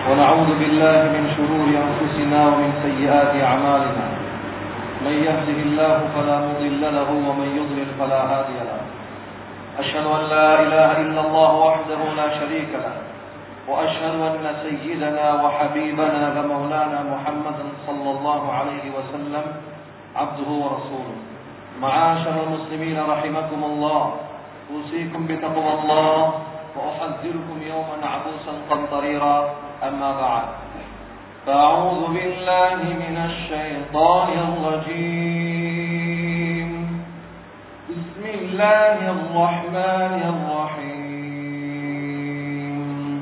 ونعوذ بالله من شرور أنفسنا ومن سيئات أعمالنا من يهده الله فلا مضل له ومن يضلل فلا هادي له أشهد أن لا إله إلا الله وحده لا شريك له وأشهد أن سيدنا وحبيبنا ومولانا محمدا صلى الله عليه وسلم عبده ورسوله معاشر المسلمين رحمكم الله أوصيكم بتقوى الله وأحذركم يوما عبوسا قمطريرا أما بعد فأعوذ بالله من الشيطان الرجيم بسم الله الرحمن الرحيم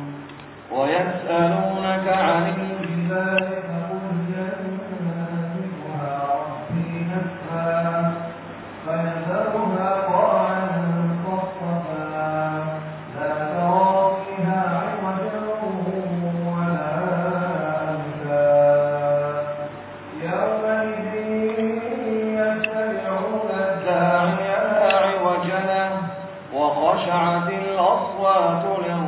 ويسألونك عن الجبال فقل ينسفها ربي نسفا فيذرها قاعا صفصفا لا ترى فيها عوجا ولا أمتا يومئذ يتبعون الداعي لا عوج له وخشعت الأصوات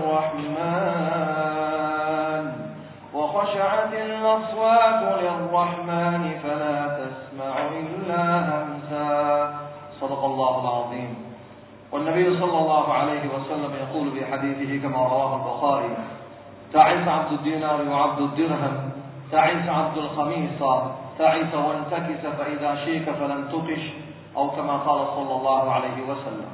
للرحمن وخشعت الأصوات للرحمن فلا تسمع إلا همسا صدق الله العظيم والنبي صلى الله عليه وسلم يقول في حديثه كما رواه البخاري تعس عبد الدينار وعبد الدرهم تعس عبد الخميصة تعس وانتكس فإذا شيك فلن تقش أو كما قال صلى الله عليه وسلم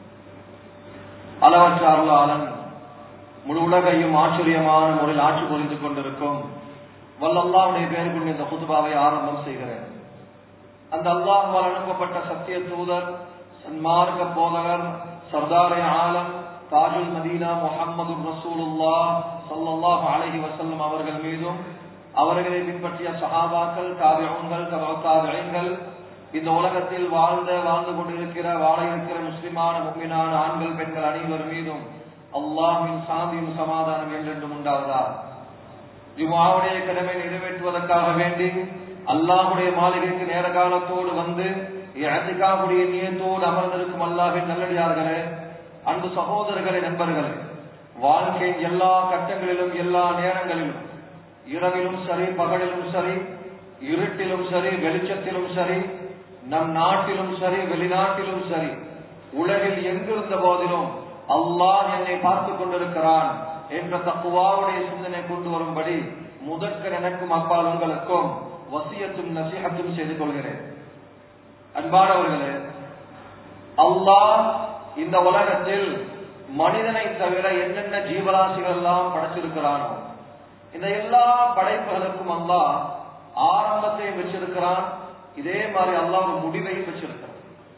அளவற்ற அருளாளன் முழு உலகையும் ஆச்சரியமான முறையில் ஆட்சி புரிந்து கொண்டிருக்கும் வல்லல்லாவுடைய பெயர் கொண்டு இந்த குதுபாவை ஆரம்பம் செய்கிறேன் அந்த அல்லாஹால் அனுப்பப்பட்ட சத்திய தூதர் சன்மார்க்க போதகர் சர்தாரே ஆலம் தாஜுல் மதீனா முகமது ரசூலுல்லா சல்லாஹ் அலஹி வசல்லம் அவர்கள் மீதும் அவர்களை பின்பற்றிய சஹாபாக்கள் தாபியங்கள் தாபியங்கள் இந்த உலகத்தில் வாழ்ந்த வாழ்ந்து கொண்டிருக்கிற வாழ இருக்கிற முஸ்லிமான முக்மினான ஆண்கள் பெண்கள் அனைவர் மீதும் அல்லாஹின் சாந்தியும் சமாதானம் என்றென்றும் உண்டாவதா ஜுமாவுடைய கடமை நிறைவேற்றுவதற்காக வேண்டி அல்லாஹுடைய மாளிகைக்கு நேர காலத்தோடு வந்து இழந்துக்காவுடைய நியத்தோடு அமர்ந்திருக்கும் அல்லாஹின் நல்லடியார்களே அன்பு சகோதரர்களே நண்பர்களே வாழ்க்கையின் எல்லா கட்டங்களிலும் எல்லா நேரங்களிலும் இரவிலும் சரி பகலிலும் சரி இருட்டிலும் சரி வெளிச்சத்திலும் சரி நம் நாட்டிலும் சரி வெளிநாட்டிலும் சரி உலகில் எங்கிருந்த போதிலும் அல்லாஹ் என்னை பார்த்து கொண்டிருக்கிறான் என்ற தக்குவாவுடைய சிந்தனை கொண்டு வரும்படி முதற்கர் எனக்கும் அப்பால் உங்களுக்கும் வசியத்தும் நசிஹத்தும் செய்து கொள்கிறேன் அன்பானவர்களே அல்லாஹ் இந்த உலகத்தில் மனிதனை தவிர என்னென்ன ஜீவராசிகள் எல்லாம் படைச்சிருக்கிறானோ இந்த எல்லா படைப்புகளுக்கும் அல்லாஹ் ஆரம்பத்தையும் வச்சிருக்கிறான் இதே மாதிரி அல்லாஹ் ஒரு முடிவையும் வச்சிருக்கிறான்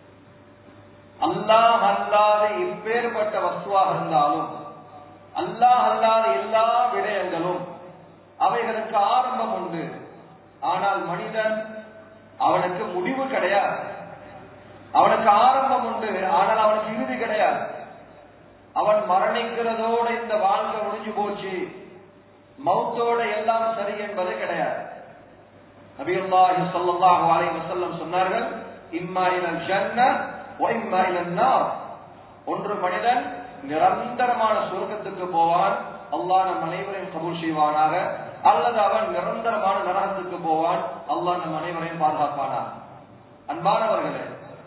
அல்லாஹ் அல்லாத இப்பேற்பட்ட வஸ்துவாக இருந்தாலும் அல்லாஹ் அல்லாத எல்லா விடயங்களும் அவைகளுக்கு ஆரம்பம் உண்டு ஆனால் மனிதன் அவனுக்கு முடிவு கிடையாது அவனுக்கு ஆரம்பம் உண்டு ஆனால் அவனுக்கு இறுதி கிடையாது அவன் மரணிக்கிறதோட இந்த வாழ்க்கை முடிஞ்சு போச்சு மௌத்தோட எல்லாம் சரி என்பது கிடையாது நபியுல்லாஹி ஸல்லல்லாஹு அலைஹி வஸல்லம் சொன்னார்கள் இம்மா இலல் ஜன்ன வ இம்மா இலன் நார் ஒன்று மனிதன் நிரந்தரமான சொர்க்கத்துக்கு போவான் அல்லாஹ் நம் அனைவரையும் கபூல் செய்வானாக அல்லது அவன் நிரந்தரமான நரகத்துக்கு போவான் அல்லாஹ் நம் அனைவரையும் பாதுகாப்பானாக அன்பானவர்களே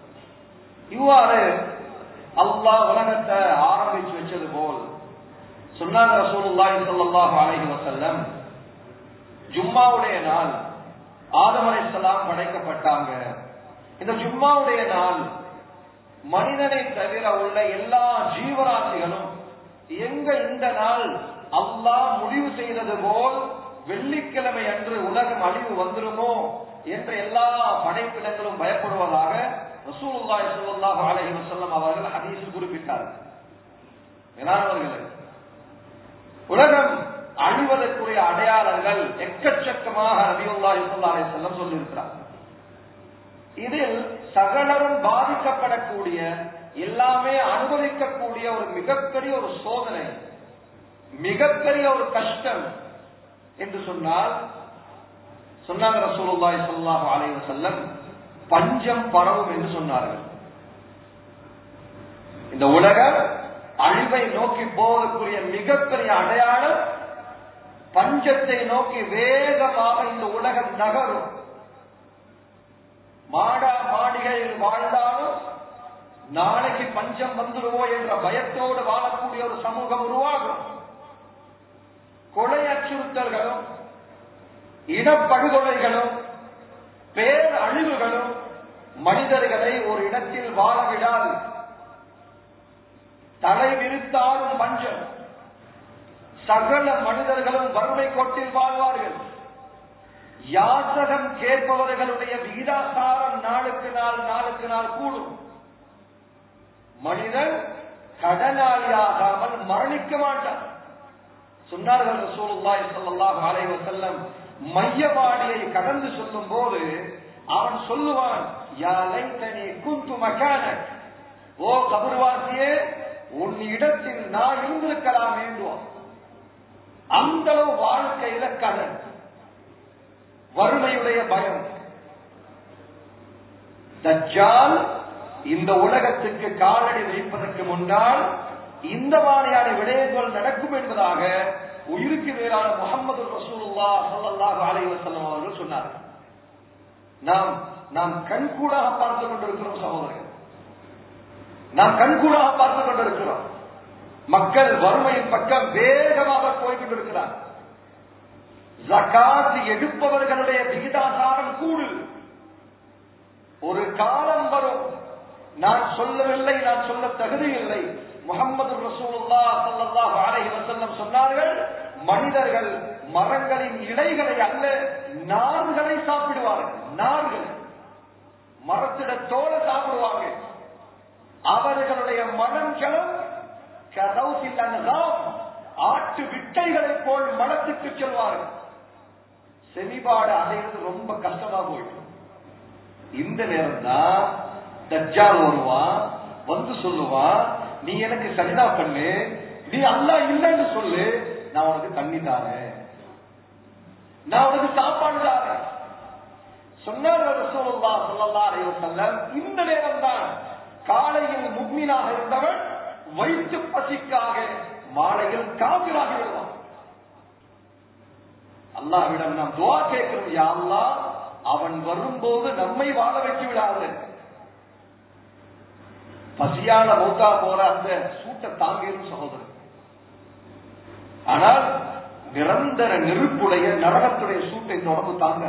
இவ்வாறு அல்லாஹ் உலகத்தை ஆரம்பிச்சு வச்சது போல் சொன்னாங்க ரசூலுல்லாஹி ஸல்லல்லாஹு அலைஹி வஸல்லம் ஜும்மாவுடைய நாள் ஆதம் அலைஹிஸ்ஸலாம் படைக்கப்பட்டாங்க இந்த ஜும்மாவுடைய நாள் மனிதனை தவிர உள்ள எல்லா ஜீவராசிகளும் எங்க இந்த நாள் அல்லாஹ் முடிவு செய்தது போல் வெள்ளிக்கிழமை அன்று உலகம் அழிவு வந்துருமோ என்ற எல்லா படைப்பினங்களும் பயப்படுவதாக ரசூலுல்லாஹி ஸல்லல்லாஹு அலைஹி வஸல்லம் அவர்கள் ஹதீஸில் குறிப்பிட்டார்கள் மேலானவர்களே உலகம் அழிவதற்குரிய அடையாளங்கள் எக்கச்சக்கமாக நபியுல்லாஹி ஸல்லல்லாஹு அலைஹி வஸல்லம் சொல்லியிருக்கிறார் இதில் சகலரும் பாதிக்கப்படக்கூடிய எல்லாமே அனுபவிக்கக்கூடிய ஒரு மிகப்பெரிய ஒரு சோதனை மிகப்பெரிய ஒரு கஷ்டம் என்று சொன்னால் சொன்னாங்க ரசூலுல்லாஹி ஸல்லல்லாஹு அலைஹி வஸல்லம் பஞ்சம் பரவும் என்று சொன்னார்கள் இந்த உலகம் அழிவை நோக்கி போவதற்குரிய மிகப்பெரிய அடையாளம் பஞ்சத்தை நோக்கி வேகமாக இந்த உலகம் நகரும் மாடா மாளிகையில் வாழ்ந்தாலும் நாளைக்கு பஞ்சம் வந்துடுவோ என்ற பயத்தோடு வாழக்கூடிய ஒரு சமூகம் உருவாகும் கொலை அச்சுறுத்தல்களும் இனப்படுகொலைகளும் பேர் அழிவுகளும் மனிதர்களை ஒரு இடத்தில் வாழ விடாது தலை விரித்தாலும் பஞ்சம் சகல மனிதர்களும் வறுமை கோட்டில் வாழ்வார்கள் யாசகம் கேட்பவர்களுடைய விகிதாசாரம் நாளுக்கு நாள் நாளுக்கு நாள் கூடும் மனிதன் கடனாளியாகாமல் மரணிக்க மாட்டான் சொன்னார்கள் ரசூலுல்லாஹி ஸல்லல்லாஹு அலைஹி வஸல்லம் மையவாடியை கடந்து சொல்லும் போது அவன் சொல்லுவான் யா லைத்தனி குந்து மகானக் ஓ கபர்வாசியே உன் இடத்தில் நான் இருந்திருக்கலாம் வேண்டுவான் அந்த அளவு வாழ்க்கையில கடன் வறுமையுடைய பயம் தஜ்ஜால் இந்த உலகத்துக்கு காலடி வைப்பதற்கு முன்னால் இந்த மாதிரியான விடயங்கள் நடக்கும் என்பதாக உயிருக்கு மேலான முகமது ரசூலுல்லா ஸல்லல்லாஹு அலைஹி வஸல்லம் அவர்கள் சொன்னார்கள் நாம் நாம் கண்கூடாக பார்த்து கொண்டிருக்கிறோம் சகோதரர்கள் நாம் கண்கூடாக பார்த்து கொண்டிருக்கிறோம் மக்கள் வறுமையின் பக்கம் வேகமாக போய்கொண்டிருக்கிறார் ஜகாத் எடுப்பவர்களுடைய விகிதாசாரம் கூடு ஒரு காலம் வரும் நான் சொல்லவில்லை நான் சொல்ல தகுதியில்லை முகமது ரசூலுல்லா ஸல்லல்லாஹு அலைஹி வஸல்லம் சொன்னார்கள் மனிதர்கள் மரங்களின் இலைகளை அல்ல நார்களை சாப்பிடுவார்கள் நார்கள் மரத்திட தோலை சாப்பிடுவாங்க அவர்களுடைய மனங்களும் கதவுசில் அன்ஹாம் ஆட்டு விட்டைகளை போல் மனத்துக்கு செல்வார்கள் செமிபாடு அடைகிறது ரொம்ப கஷ்டமா போயிடும் இந்த நேரம் தான் தஜ்ஜால் வருவான் வந்து சொல்லுவான் நீ எனக்கு சஜிதா பண்ணு நீ அல்லா இல்லைன்னு சொல்லு நான் உனக்கு தண்ணி தாரேன் நான் உனக்கு சாப்பாடு தாரேன் சொன்னார் ரசூலுல்லாஹ் ஸல்லல்லாஹு அலைஹி வஸல்லம் இந்த நேரம் தான் காலையில் முக்மீனாக இருந்தவன் வயிற்று பசிக்காக மாலையில் காபிராகி விடுவான் அல்லாஹ்விடம் நாம் துவா கேட்கிறோம் யா அல்லாஹ் அவன் வரும்போது நம்மை வாழ வைத்து விடாது பசியால மௌத்தா போற அந்த சூட்டை தாங்கிடும் சகோதரன் ஆனால் நிரந்தர நெருப்புடைய நரகத்துடைய சூட்டை இந்த உடம்பு தாங்க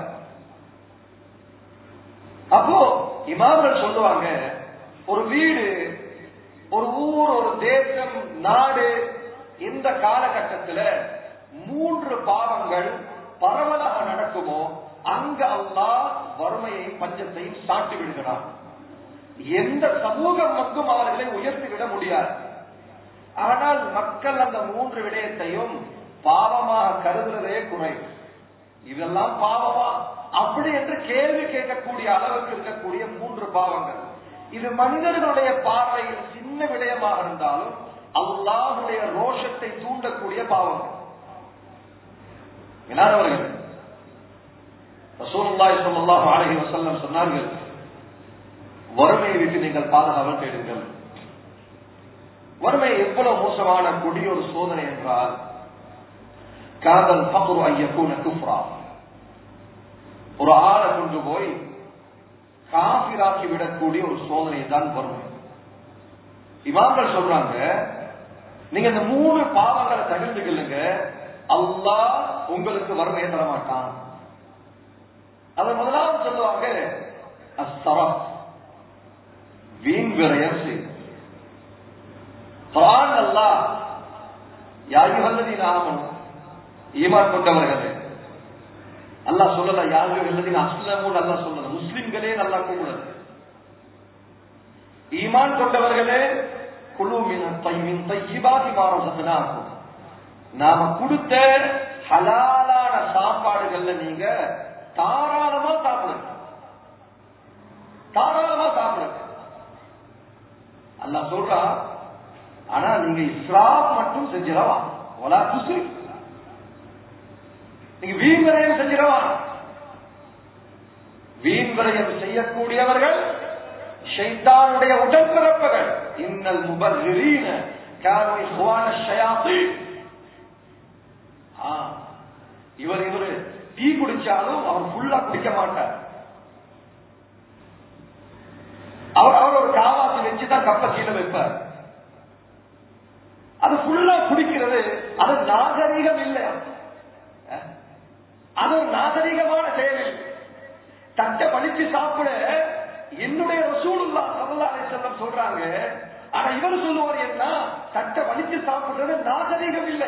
அப்போ இமாம்கள் சொல்லுவாங்க ஒரு வீடு ஒரு ஊர் ஒரு தேசம் நாடு இந்த காலகட்டத்தில் மூன்று பாவங்கள் பரவலாக நடக்குமோ அங்க அல்லாஹ் வறுமையையும் பஞ்சத்தையும் சாட்டி விடுகிறான் எந்த சமூகம் மட்டும் அவர்களை உயர்த்தி விட முடியாது ஆனால் மக்கள் அந்த மூன்று விடயத்தையும் பாவமாக கருதுறதே குறை இதெல்லாம் பாவமா அப்படி என்று கேள்வி கேட்கக்கூடிய அளவுக்கு இருக்கக்கூடிய மூன்று பாவங்கள் இது மனிதர்களுடைய பார்வையில் சின்ன விடயமாக இருந்தாலும் அல்லாஹுடைய ரோஷத்தை தூண்டக்கூடிய பாவங்கள் வினாதவர்கள் ரசூலுல்லாஹி ஸல்லல்லாஹு அலைஹி வஸல்லம் சொன்னார்கள் வறுமையை விட்டு நீங்கள் பாதுகாவல் தேடுங்கள் வறுமை எவ்வளவு மோசமான கொடிய ஒரு சோதனை என்றால் காதல் பகுரு ஐயக்கூன குஃப்ரா ஒரு ஆளை கொண்டு போய் காபிராக்கி விடக்கூடிய ஒரு சோதனை தான் வறுமை இமாம்கள் சொல்றாங்க நீங்க இந்த மூணு பாவங்களை தகுந்துக்கலுங்க அல்லாஹ் உங்களுக்கு வறுமையை தர மாட்டான் அதை முதலாவது சொல்லுவாங்க அஸ்ஸரப் வீண் விரயம் செய்யும் குரான் அல்லாஹ் யாயுகல்லதி நாமனும் ஈமான் கொண்டவர்களே அல்லாஹ் சொல்லல யாரு அல்லது அஸ்லமும் நல்லா சொல்லல முஸ்லிம்களே நல்லா கூடாது ஈமான் கொண்டவர்களே குழு மின் தைமின் தையிபாதி மாறசத்தினாகும் நாம கொடுத்த ஹலாலான சாப்பாடுகள்ல நீங்க தாராளமா சாப்பிடுங்க தாராளமா சாப்பிடுங்க அல்லாஹ் சொல்றா ஆனா நீங்க இஸ்லாம் மட்டும் செஞ்சிடவா ஒலா குசு நீங்க வீண் விரயம் செஞ்சிடவா வீண் விரயம் செய்யக்கூடியவர்கள் ஷைத்தானுடைய உடன்பிறப்புகள் இன்னல் முபர்ரீன கானு இஹ்வான ஷயாத்தீன் இவர் இவரு டீ குடிச்சாலும் அவர் ஃபுல்லா குடிக்க மாட்டார் அவர் அவர் ஒரு காவாசி வச்சுதான் கப்ப கீழே வைப்பார் அது ஃபுல்லா குடிக்கிறது அது நாகரீகம் இல்லை அஹ்? அது ஒரு நாகரீகமான செயல் தட்டை வலிச்சு சாப்பிட என்னுடைய ரசூலுல்லா சல்லல்லாஹு அலைஹி வஸல்லம் சொல்றாங்க ஆனா இவர் சொல்லுவார் என்ன தட்டை வலிச்சு சாப்பிடுறது நாகரீகம் இல்லை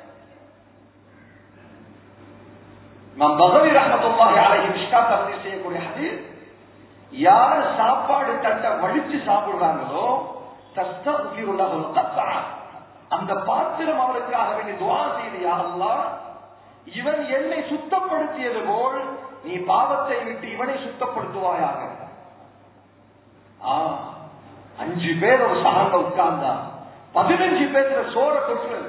நாம் பகவி ரஹமத்துல்லாஹி அலைஹி மிஷ்காத் பதிவு செய்யக்கூடிய ஹதீஸ் யார் சாப்பாடு தட்டை வலிச்சு சாப்பிடுறாங்களோ தஸ்தக்ஃபிருல்லஹு தத்தா அந்த பாத்திரம் அவருக்காக வேண்டி துவா செய்து யா அல்லாஹ் இவன் என்னை சுத்தப்படுத்தியது போல் நீ பாவத்தை விட்டு இவனை சுத்தப்படுத்துவாயாக ஆ, அஞ்சு பேர் ஒரு சகங்க உட்கார்ந்தா பதினஞ்சு பேர்ல சோற கொட்டுறது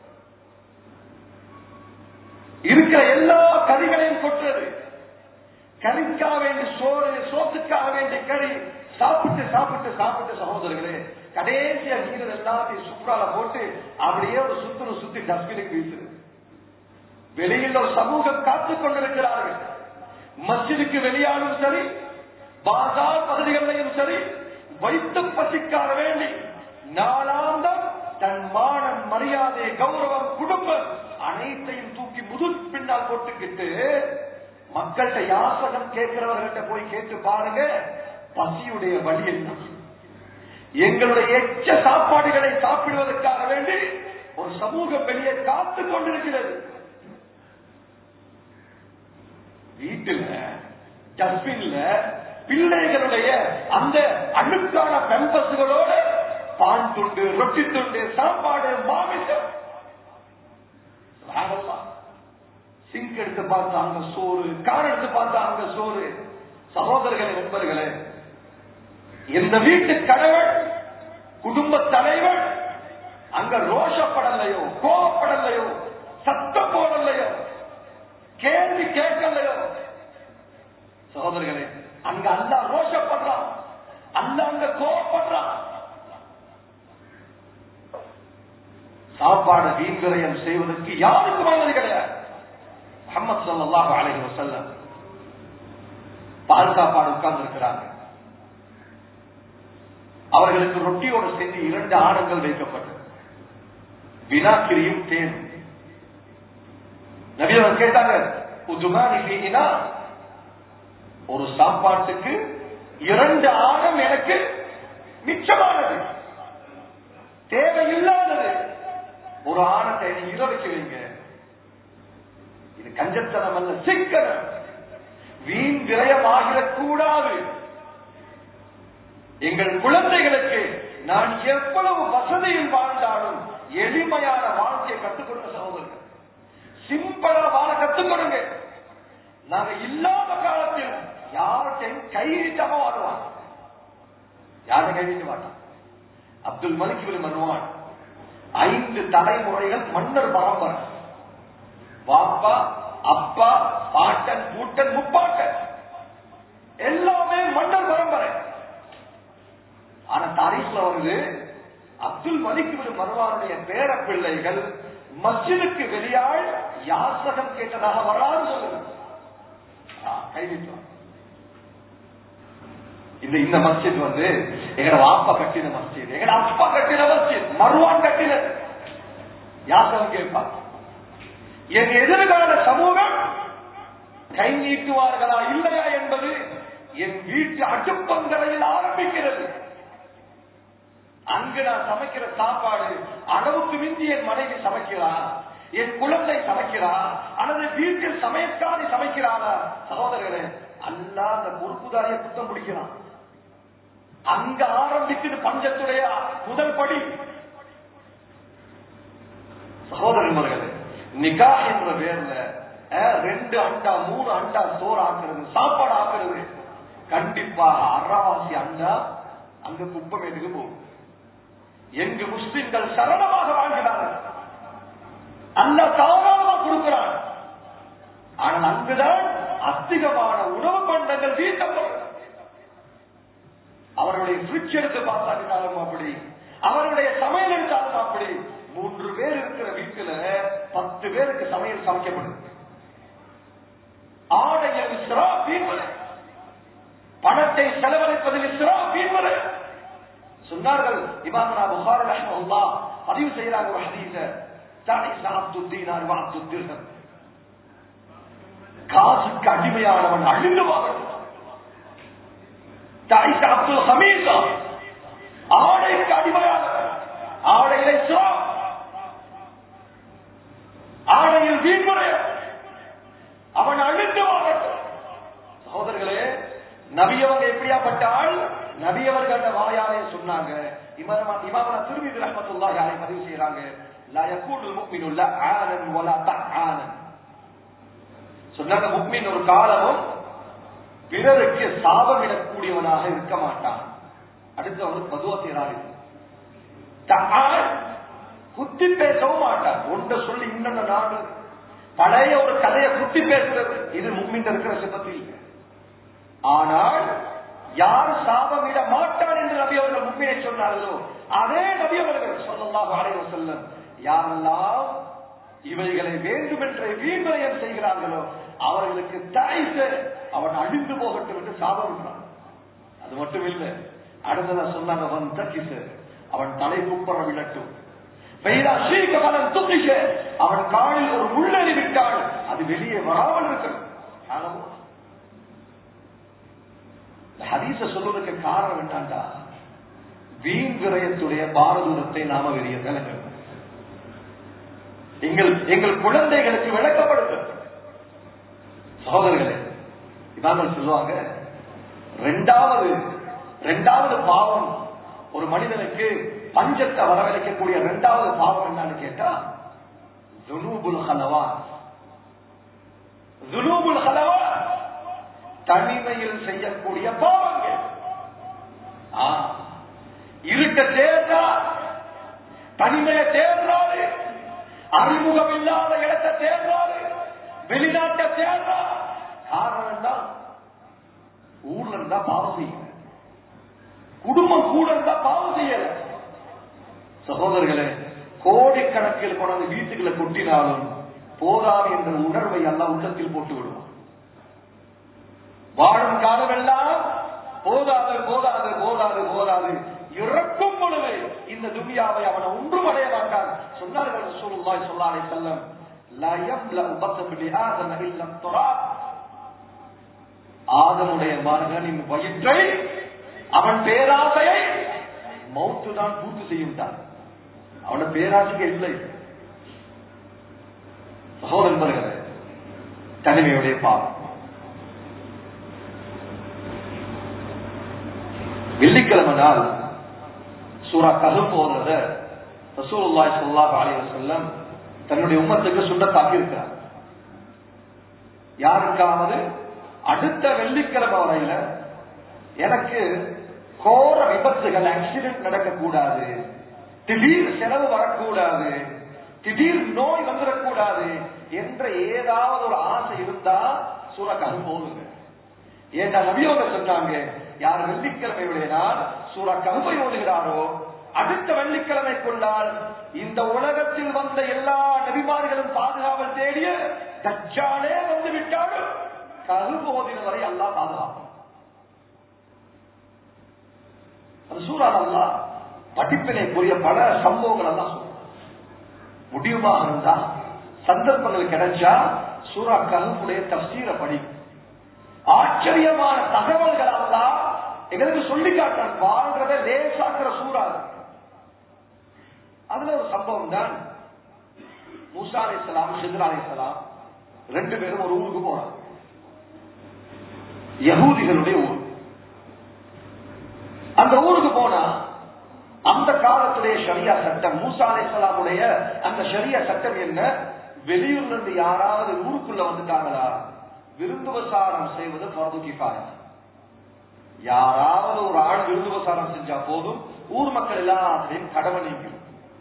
இருக்கிற எல்லா கறிகளையும் கொட்டுறது கறிக்காக வேண்டி சோறு சோத்துக்காக வேண்டிய கறி சாப்பிட்டு சாப்பிட்டு சாப்பிட்டு சகோதரர்களே கடைசியா நீர் எல்லாத்தையும் சுற்றால போட்டு அப்படியே ஒரு சுத்துரு சுத்தி டஸ்ட்பினுக்கு வீசுது வெளியில் ஒரு சமூகம் காத்துக் கொண்டிருக்கிறார்கள் மஸ்ஜிதுக்கு வெளியாலும் சரி பாசார் பகுதிகளிலும் சரி வைத்து பசிக்காக வேண்டி நாளாந்தம் தன் மானம் மரியாதை கௌரவம் குடும்பம் அனைத்தையும் தூக்கி முது பின்னால் போட்டுக்கிட்டு மக்கள்கிட்ட யாசகம் கேட்கிறவர்கள்ட்ட போய் கேட்டு பாருங்க பசியுடைய வழி என்ன எங்களுடைய எச்ச சாப்பாடுகளை சாப்பிடுவதற்காக வேண்டி ஒரு சமூகம் வெளியே காத்துக் கொண்டிருக்கிறது வீட்டுல டஸ்ட்பின்ல பிள்ளைகளுடைய அந்த அழுக்கான பெம்பஸ்களோட பால் துண்டு ரொட்டி துண்டு சாப்பாடு மாமிசம் சுப்ஹானல்லாஹ். சிங்க் எடுத்து பார்த்தா அங்க சோறு கார் எடுத்து பார்த்தா அங்க சோறு சகோதரர்களே நண்பர்களே இந்த வீட்டு கடவுள் குடும்ப தலைவர் அங்க ரோஷப்படலையோ கோபப்படலையோ சத்தம் போடலையோ கேள்வி கேட்கலையோ சகோதரர்களே அங்க அல்லா ரோஷப்படுறான் அல்ல அங்க கோபப்படுறான் சாப்பாடு வீண்விரயம் செய்வதற்கு யாருக்கும் அனுமதி கிடையாது முகமது ஸல்லல்லாஹு அலைஹி வஸல்லம் பால் சாப்பாடு உட்கார்ந்து இருக்கிறாங்க அவர்களுக்கு ரொட்டியோடு சேர்ந்து இரண்டு ஆடங்கள் வைக்கப்பட்டது வினாக்கிரியும் தேன் நபி அவர் கேட்டாங்க உதுமானி ஃபீஹினா ஒரு சாப்பாட்டுக்கு இரண்டு ஆடம் எனக்கு மிச்சமானது தேவையில்லாதது ஒரு ஆணத்தை இர வச்சு வைங்க இது கஞ்சத்தனம் அல்ல சிக்கனம் வீண் விரயமாகிடக்கூடாது எங்கள் குழந்தைகளுக்கு நான் எவ்வளவு வசதியில் வாழ்ந்தாலும் எளிமையான வாழ்க்கையை கற்றுக் கொடுக்க சகோதரர்கள் சிம்பிளா வாழ கற்றுக் கொடுங்க நாங்க இல்லாத காலத்தில் யார்கிட்டையும் கையிட்டமா வாழ்வான் யாரும் கைவிட்டு மாட்டான் அப்துல் மலிக் பின் மர்வான் ஐந்து தலைமுறைகள் மன்னர் பரம்பரை பாப்பா அப்பா பாட்டன் பூட்டன் முப்பாட்டன் எல்லாமே மன்னர் பரம்பரை ஆனா தாரீஃப்ல வருது அப்துல் மலிக் பின் மர்வானுடைய பேர பிள்ளைகள் மஸ்ஜிதுக்கு வெளியாள் யாசகம் கேட்டதாக வராது சொல்லுங்க கைவிட்டுவாங்க இந்த இந்த மஸ்ஜித் வந்து எங்கட வாப்பா கட்டின மஸ்ஜித் எங்கட அப்பா கட்டின மஸ்ஜித் மருவான் கட்டினது யாசகம் கேட்பாங்க என் எதிர்கால சமூகம் கை நீட்டுவார்களா இல்லையா என்பது என் வீட்டு அடுப்பங்கரையில் ஆரம்பிக்கிறது அங்கு நான் சமைக்கிற சாப்பாடு அளவுக்கு மிஞ்சி என் மனைவி சமைக்கிறார் என் குழந்தை சமைக்கிறார் அல்லது வீட்டில் சமையற்காரி சமைக்கிறாரா சகோதரர்களே அல்லா அந்த பொறுப்புதாரிய குத்தம் பிடிக்கிறான் அங்க ஆரம்பிக்குது பஞ்சத்துடைய முதல் படி சகோதரர்களே நிகா என்ற பேர்ல அஹ், ரெண்டு அண்டா மூணு அண்டா சோறு ஆக்குறது சாப்பாடு ஆக்குறது கண்டிப்பாக அறவாசி அண்டா அங்க குப்பமேட்டுக்கு போகும் எங்கு முஸ்லிம்கள் சரளமாக வாழ்கிறார்கள் அல்ல தாராளமா கொடுக்கிறான் ஆனால் அங்குதான் அதிகமான உணவு பண்டங்கள் வீட்டப்படும் அவருடைய ஃபிரிட்ஜ் எடுத்து பார்த்தாலும் அப்படி அவருடைய சமையல் எடுத்தாலும் அப்படி மூன்று பேர் இருக்கிற வீட்டுல பத்து பேருக்கு சமையல் சமைக்கப்படுது ஆடையில் இஸ்ரா வீண்மலை பணத்தை செலவழிப்பதில் இஸ்ரா வீண்மலை சொன்னார்கள் இமாமனா புகார் ரஹ்மஹுல்லா பதிவு செய்யறாங்க ஒரு ஹதீஸ தானிஸ் அப்துல் தீனார் வா அப்துல் திர்ஹம் காசுக்கு அடிமையானவன் அழிந்து வாழணும் தாயிஸ் அப்துல் ஹமீசா ஆடைக்கு அடிமையானவன் ஆடையில இஸ்ரா ஆடையில் வீண்முறைய அவன் அழிந்து வாழட்டும் சகோதரர்களே நபியவங்க எப்படியாப்பட்ட ஆள் நபியவர்கள் வாயாலே சொன்னாங்க இமாமனா திருமதி ரஹமத்துல்லா யாரை பதிவு செய்யறாங்க லா யகூனுல் முஃமினு லஆனன் வலா தஆனன் சொன்னாங்க முக்மின் ஒரு காலமும் பிறருக்கு சாபமிடக்கூடியவனாக இருக்க மாட்டான் அடுத்து அவனுக்கு பதுவா செய்யறாரு குத்தி பேசவும் மாட்டான் ஒன்ற சொல்லி இன்னொன்னு நாடு பழைய ஒரு கதையை குத்தி பேசுறது இது முக்மின் இருக்கிற சிப்பத்தில் இல்லை ஆனால் யார் சாபமிட மாட்டான் என்று நபி அவர்கள் முன்மையை சொன்னார்களோ அதே நபி அவர்கள் சொல்லலாம் அடைவ செல்லும் யாரெல்லாம் இவைகளை வேண்டுமென்ற வீண்மயம் செய்கிறார்களோ அவர்களுக்கு தாய்த்து அவன் அழிந்து போகட்டும் என்று சாபம் அது மட்டும் இல்லை அடுத்ததா சொன்னாங்க அவன் தக்கிசு அவன் தலை குப்பர விடட்டும் அவன் காலில் ஒரு முள்ளறி விட்டால் அது வெளியே வராமல் இருக்கணும் ஹதீச சொல்வதற்கு காரணம் என்னண்டா வீண் விரயத்துடைய பாரதூரத்தை நாம வெளிய விளக்கணும் எங்கள் எங்கள் குழந்தைகளுக்கு விளக்கப்படுது சகோதரர்களே இதான் சொல்லுவாங்க ரெண்டாவது ரெண்டாவது பாவம் ஒரு மனிதனுக்கு பஞ்சத்தை வரவழைக்கக்கூடிய ரெண்டாவது பாவம் என்னன்னு கேட்டா ஜுனூபுல் ஹலவா ஜுனூபுல் ஹலவா தனிமையில் செய்யக்கூடிய பாவங்கள் இருட்ட தேர்ந்தா தனிமையை தேர்ந்தாரு அறிமுகம் இல்லாத இடத்தை தேர்ந்தாரு வெளிநாட்டை தேர்ந்தா காரணம் தான் ஊர்ல இருந்தா பாவம் செய்யல குடும்பம் கூட இருந்தா பாவம் செய்யல சகோதரர்களே கோடிக்கணக்கில் கொண்டு வீட்டுக்குள்ள கொட்டினாலும் போதாது என்ற உணர்வை எல்லாம் உள்ளத்தில் போட்டு விடுவோம் வாழும் காலமெல்லாம் போதாது போதாது போதாது போதாது இறக்கும் பொழுது இந்த துனியாவை அவனை ஒன்றும் அடைய மாட்டான் சொன்னார்கள் சொல்லுவாய் சொல்லாலே செல்லம் ஆதனுடைய மகனின் வயிற்றை அவன் பேராசையை மௌத்து தான் பூர்த்தி செய்யும்ட்டான் அவன பேராசைக்கு இல்லை சகோதரன் தனிமையுடைய பாவம் வெள்ளிக்கிழமை நாள் சூரா ககம் போறத ரசூலுல்லாய் சொல்லாஹ் அலைஹி வஸல்லம் தன்னுடைய உம்மத்துக்கு சுண்ணத்தாக்கி இருக்கிறார் யாருக்காவது அடுத்த வெள்ளிக்கிழமை வரையில எனக்கு கோர விபத்துகள் ஆக்சிடென்ட் நடக்கக்கூடாது திடீர் செலவு வரக்கூடாது திடீர் நோய் வந்துடக்கூடாது என்ற ஏதாவது ஒரு ஆசை இருந்தா சூரக்காக போகுங்க ஏன்னா நபியோக சொன்னாங்க யார் வெள்ளிக்கிழமையுடைய நாள் சூரா கருமை ஓதுகிறாரோ அடுத்த வெள்ளிக்கிழமைக்குள்ளால் இந்த உலகத்தில் வந்த எல்லா நபிமார்களும் பாதுகாவல் தேடிய தச்சாலே வந்து விட்டாலும் கரும்பு ஓதின வரை அல்லா பாதுகாப்பான் அது சூறால் அல்லா படிப்பினைக்குரிய பல சம்பவங்கள் எல்லாம் சொல்றான் முடியுமாக இருந்தா சந்தர்ப்பங்கள் கிடைச்சா சூரா கருப்புடைய தப்சீரை படி ஆச்சரியமான தகவல்கள் எல்லாம் எங்களுக்கு சொல்லி காட்டான் வாழ்றத லேசாக்குற சூறா அதுல ஒரு சம்பவம் தான் மூசா அலிசலாம் சித்ரா அலிசலாம் ரெண்டு பேரும் ஒரு ஊருக்கு போறாங்க யகூதிகளுடைய ஊர் அந்த ஊருக்கு போனா அந்த காலத்துடைய ஷரியா சட்டம் மூசா அலிசலாமுடைய அந்த ஷரியா சட்டம் என்ன வெளியூர்ல இருந்து யாராவது ஊருக்குள்ள வந்துட்டாங்களா விருந்துபசாரம் செய்வது பரது கிஃபாயா யாராவது ஒரு ஆள் விருந்துபசாரம் செஞ்சா போதும் ஊர் மக்கள் எல்லாத்தையும் கடமை நீங்கும்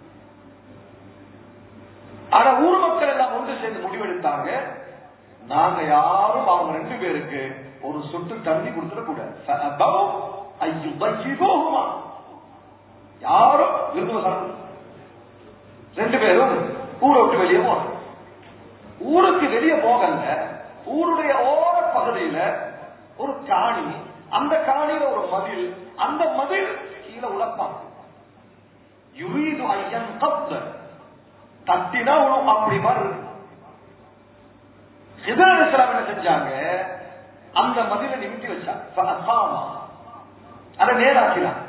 ஆனா ஊர் மக்கள் எல்லாம் ஒன்று சேர்ந்து முடிவெடுத்தாங்க நாங்க யாரும் அவங்க ரெண்டு பேருக்கு ஒரு சொட்டு தண்ணி கொடுத்துட கூடாது யாரும் விருந்துபசாரம் ரெண்டு பேரும் ஊரை விட்டு வெளியே போனாங்க ஊருக்கு வெளியே போகல ஊருடைய ஓர பகுதியில ஒரு காணி அந்த காணியில ஒரு மதில் அந்த மதில் கீழே உழப்பான் யுரீது ஐயன் கப்த தட்டினா உழும் அப்படி மாதிரி இருக்கு ஹிதர் அலிஸ்லாம் என்ன செஞ்சாங்க அந்த மதில நிமித்தி வச்சாங்க அதை நேராக்கிறான்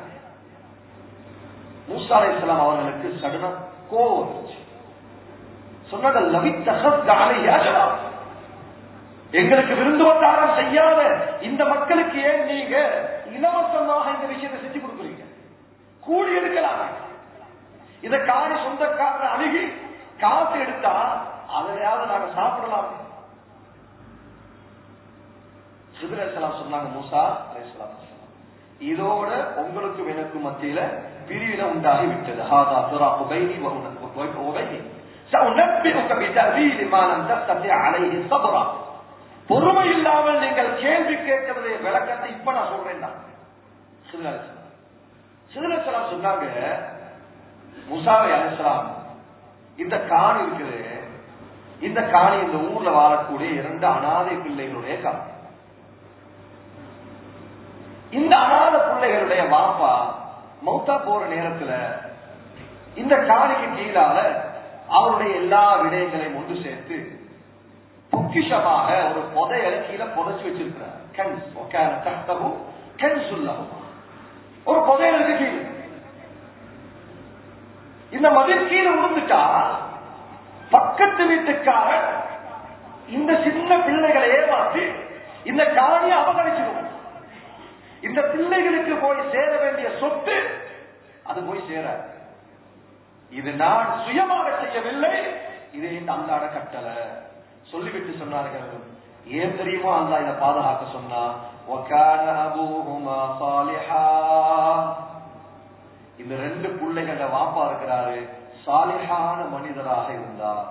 மூசா அலை இஸ்லாம் அவர்களுக்கு சடனா கோவம் வந்துச்சு சொன்னது லவித்தகா எங்களுக்கு விருந்து வட்டாரம் செய்யாத இந்த மக்களுக்கு ஏன் நீங்க இலவசமாக இந்த விஷயத்தை செஞ்சு கொடுக்குறீங்க கூலி எடுக்கலாம் இதை காணி சொந்தக்காரர் அணுகி காசு எடுத்தா அதிலையாவது நாங்க சாப்பிடலாம் சிதரலாம் சொன்னாங்க மூசா அலைஹிஸ்ஸலாம் இதோட உங்களுக்கும் எனக்கும் மத்தியில பிரிவினை உண்டாகி விட்டது ஹாதா ஃபிராகு பைனி வ உபைனி சஉனப்பிஉக பிதஅவீல் மா லம் தஸ்ததி அலைஹி ஸப்ரா பொறுமை இல்லாமல் நீங்கள் கேள்வி கேட்கிறதே விளக்கத்தை இப்ப நான் சொல்றேன் சிதரலாம் சொன்னாங்க முசாவை அலிஸ்லாம் இந்த காணி இருக்குது இந்த காணி இந்த ஊர்ல வாழக்கூடிய இரண்டு அனாதை பிள்ளைகளுடைய காணி இந்த அனாத பிள்ளைகளுடைய வாப்பா மௌத்தா போற நேரத்துல இந்த காணிக்கு கீழால அவருடைய எல்லா விடயங்களையும் ஒன்று சேர்த்து பொக்கிஷமாக ஒரு புதையலை கீழே புதைச்சு வச்சிருக்கிறார் கண் தத்தகும் கண் சொல்லவும் ஒரு புதையலுக்கு கீழே இந்த மதில் கீழே விழுந்துட்டா பக்கத்து வீட்டுக்காரன் இந்த சின்ன பிள்ளைகளை ஏமாற்றி இந்த காணியை அபகரிச்சிடும் இந்த பிள்ளைகளுக்கு போய் சேர வேண்டிய சொத்து அது போய் சேர இது நான் சுயமாக செய்யவில்லை இது இந்த அல்லாட கட்டளை சொல்லிவிட்டு சொன்னார்கள் ஏன் தெரியுமா அல்லா இதை பாதுகாக்க சொன்னா இந்த ரெண்டு பிள்ளைகள வாப்பா இருக்கிறாரு சாலிஹான மனிதராக இருந்தார்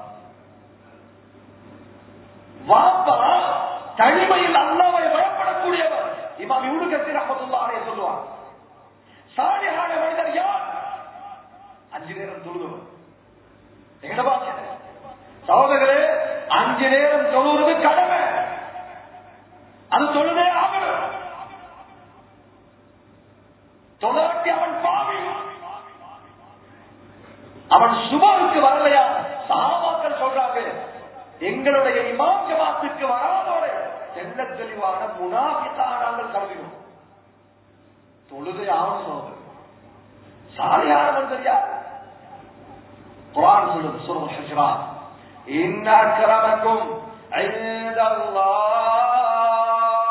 வாப்பா தனிமையில் அல்லாவை பயப்படக்கூடியவர் இமாம் இவனு கத்தீர் அஹமதுல்லாஹே சொல்லுவார் சாலிஹான மனிதர் யார் அஞ்சு நேரம் தொழுதவர் எங்கட பாஷை சகோதரர்களே அஞ்சு நேரம் தொழுவது கடமை அது தொழுதே ஆகணும் தொழாட்டி அவன் பாவி அவன் சுபருக்கு வரலையா சகாபாக்கள் சொல்றாங்க எங்களுடைய இமாம் ஜமாத்துக்கு வராதோட தெல்ல தெளிவான முனாபித்தாக நாங்கள் கருதினோம் தொழுதை ஆவணம் சொல்றது சாலையான மனிதர் யார் குரான் சொல்லுது சுரம் ஹஜ்ரா إن أكرمكم عند الله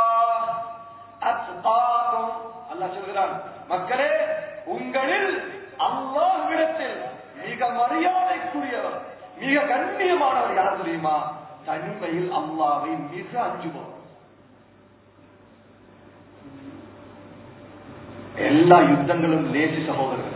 أتقاكم அல்லாஹ் சொல்கிறான் மக்களே உங்களில் அல்லாஹ்விடத்தில் மிக மரியாதைக்குரியவர் மிக கண்ணியமானவர் யார் தெரியுமா தனிமையில் அல்லாவை மிக அஞ்சுபவர் எல்லா யுத்தங்களும் லேசி சகோதரர்கள்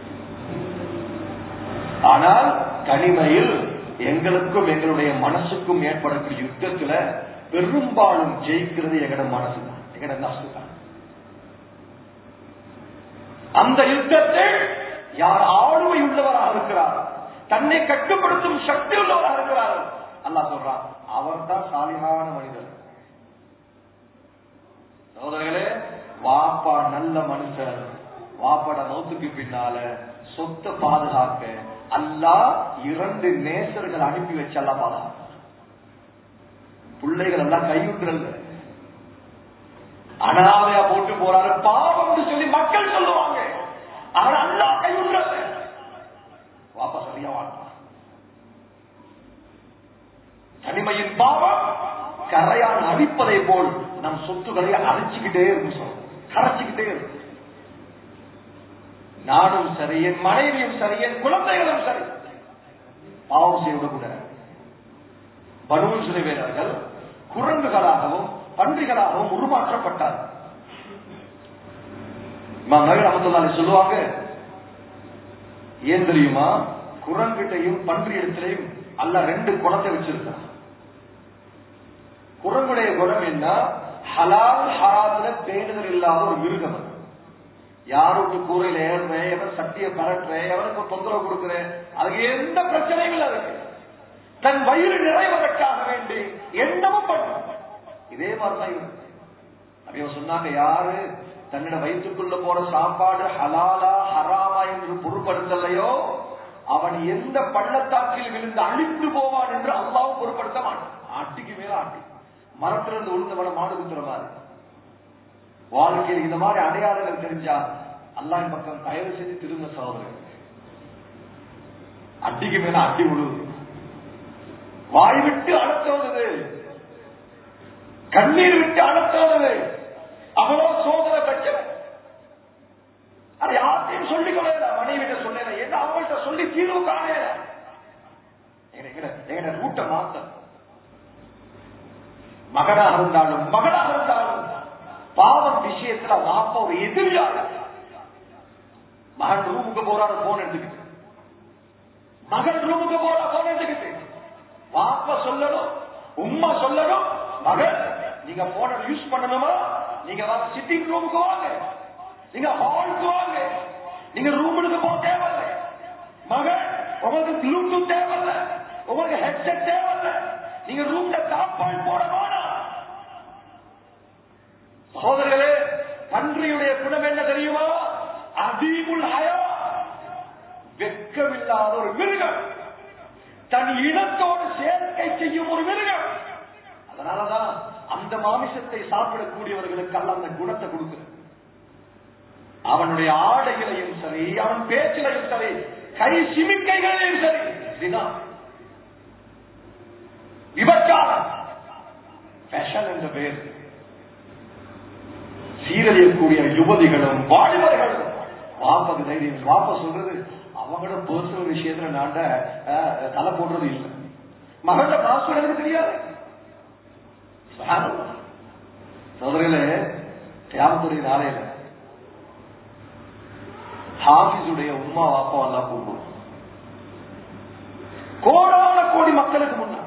ஆனால் தனிமையில் எங்களுக்கும் எங்களுடைய மனசுக்கும் ஏற்படக்கூடிய யுத்தத்துல பெரும்பாலும் ஜெயிக்கிறது எங்கட மனசு தான் எங்கட நசு தான் அந்த யுத்தத்தில் யார் ஆளுமை உள்ளவராக இருக்கிறார் தன்னை கட்டுப்படுத்தும் சக்தி உள்ளவராக இருக்கிறார் அல்லாஹ் சொல்றான் அவர் தான் சாலிகான மனிதர் சகோதரர்களே வாப்பா நல்ல மனுஷர் வாப்பாட மௌத்துக்கு பின்னால சொத்தை பாதுகாக்க அல்லா இரண்டு நேசர்கள் அனுப்பி வச்சு அல்லா பாதுகாக்க பிள்ளைகள் எல்லாம் கைவிட்டுறது அனாதையா போட்டு போறாரு பாவம் சொல்லி மக்கள் சொல்லுவாங்க ஆனா அல்லா கைவிடுறது வாப்பா சரியா வாழ்ந்தான் தனிமையின் பாவம் கரையான் அடிப்பதை போல் நம் சொத்துக்களை அரைச்சுக்கிட்டே இருக்கும் சொல்லும் கரைச்சுக்கிட்டே இருக்கும் நானும் சரி என் மனைவியும் சரி என் குழந்தைகளும் சரி பாவம் செய்யக்கூடாது பனுவல் சிறுவேரர்கள் குரங்குகளாகவும் பன்றிகளாகவும் உருமாற்றப்பட்டார் மகள் அமத்துல்லாலே சொல்லுவாங்க ஏன் தெரியுமா குரங்கிட்டையும் பன்றி இடத்திலையும் அல்ல ரெண்டு குணத்தை வச்சிருக்கான் குரங்குடைய குணம் என்ன ஹலால் ஹராத்துல பேணுதல் இல்லாத ஒரு மிருகம் அது யாருக்கு கூரையில ஏறுறேன் எவன் சட்டியை பரட்டுறேன் எவனுக்கு தொந்தரவு கொடுக்கிறேன் அதுக்கு எந்த பிரச்சனையும் இல்லை அதுக்கு தன் வயிறு நிறைவதற்காக வேண்டி என்னமும் பண்ணும் இதே மாதிரிதான் இவங்க அப்படியே சொன்னாங்க யாரு தன்னோட வயிற்றுக்குள்ள போற சாப்பாடு ஹலாலா ஹராமா என்று பொருட்படுத்தலையோ அவன் எந்த பள்ளத்தாக்கில் விழுந்து அழித்து போவான் என்று அல்லாவும் பொருட்படுத்த மாட்டான் ஆட்டிக்கு மேல ஆட்டி மரத்திலிருந்து உளுந்தவன மாடு குத்துற மாதிரி வாழ்க்கையில் இந்த மாதிரி அடையாளங்கள் தெரிஞ்சா அல்லாஹ் பக்கம் தயவு செஞ்சு திரும்ப சகோதரர்கள் அட்டிக்கு மேல அட்டி விழுது வாய் விட்டு அழுத்தோடுது கண்ணீர் விட்டு அழுத்தோடுது அவ்வளவு சோதனை பிரச்சனை அது யார்த்தையும் சொல்லிக் கொள்ள மனைவிட்ட சொல்லல என்ன அவங்கள்ட்ட சொல்லி தீர்வு காணல எங்கட ரூட்ட மாத்த மகனாக இருந்தாலும் மகனாக இருந்தாலும் பாவம் விஷயத்துல வாப்பா ஒரு எதிரியாக மகன் ரூமுக்கு போறாரு போன் எடுத்துக்கிட்டு மகன் ரூமுக்கு போறா போன் எடுத்துக்கிட்டு வாப்பா சொல்லணும் உம்மா சொல்லணும் மகன் நீங்க போன யூஸ் பண்ணணுமா நீங்க சிட்டிங் ரூமுக்கு வாங்க நீங்க ஹாலுக்கு வாங்க நீங்க ரூமுக்கு போக தேவையில்ல மகன் உங்களுக்கு ப்ளூடூத் தேவையில்ல உங்களுக்கு ஹெட்செட் தேவையில்ல நீங்க ரூம்ல தாப்பால் போட வேணாம் சகோதரர்களே பன்றியுடைய குணம் என்ன தெரியுமா அதீமுல் ஹயா வெக்கமில்லாத ஒரு மிருகம் தன் இனத்தோடு சேர்க்கை செய்யும் ஒரு மிருகம் அதனாலதான் அந்த மாமிசத்தை சாப்பிடக்கூடியவர்களுக்கு அல்ல அந்த குணத்தை கொடுக்கிறது அவனுடைய ஆடைகளையும் சரி அவன் பேச்சிலையும் சரி கை சிமிக்கைகளையும் சரி தினா விபச்சாரம் ஃபேஷன் என்ற பெயர் சீரழியக்கூடிய யுவதிகளும் வாலிபர்களும் வாப்பது தைரியம் வாப்ப சொல்றது அவங்களோட பர்சனல் விஷயத்துல நாண்ட தலை போடுறது இல்லை மகள பாஸ்வேர்டு எனக்கு தெரியாது சோதரில தியாகத்துடைய நாளையில ஹாபிஸுடைய உமா வாப்பா எல்லாம் கூப்பிடும் கோடான கோடி மக்களுக்கு முன்னா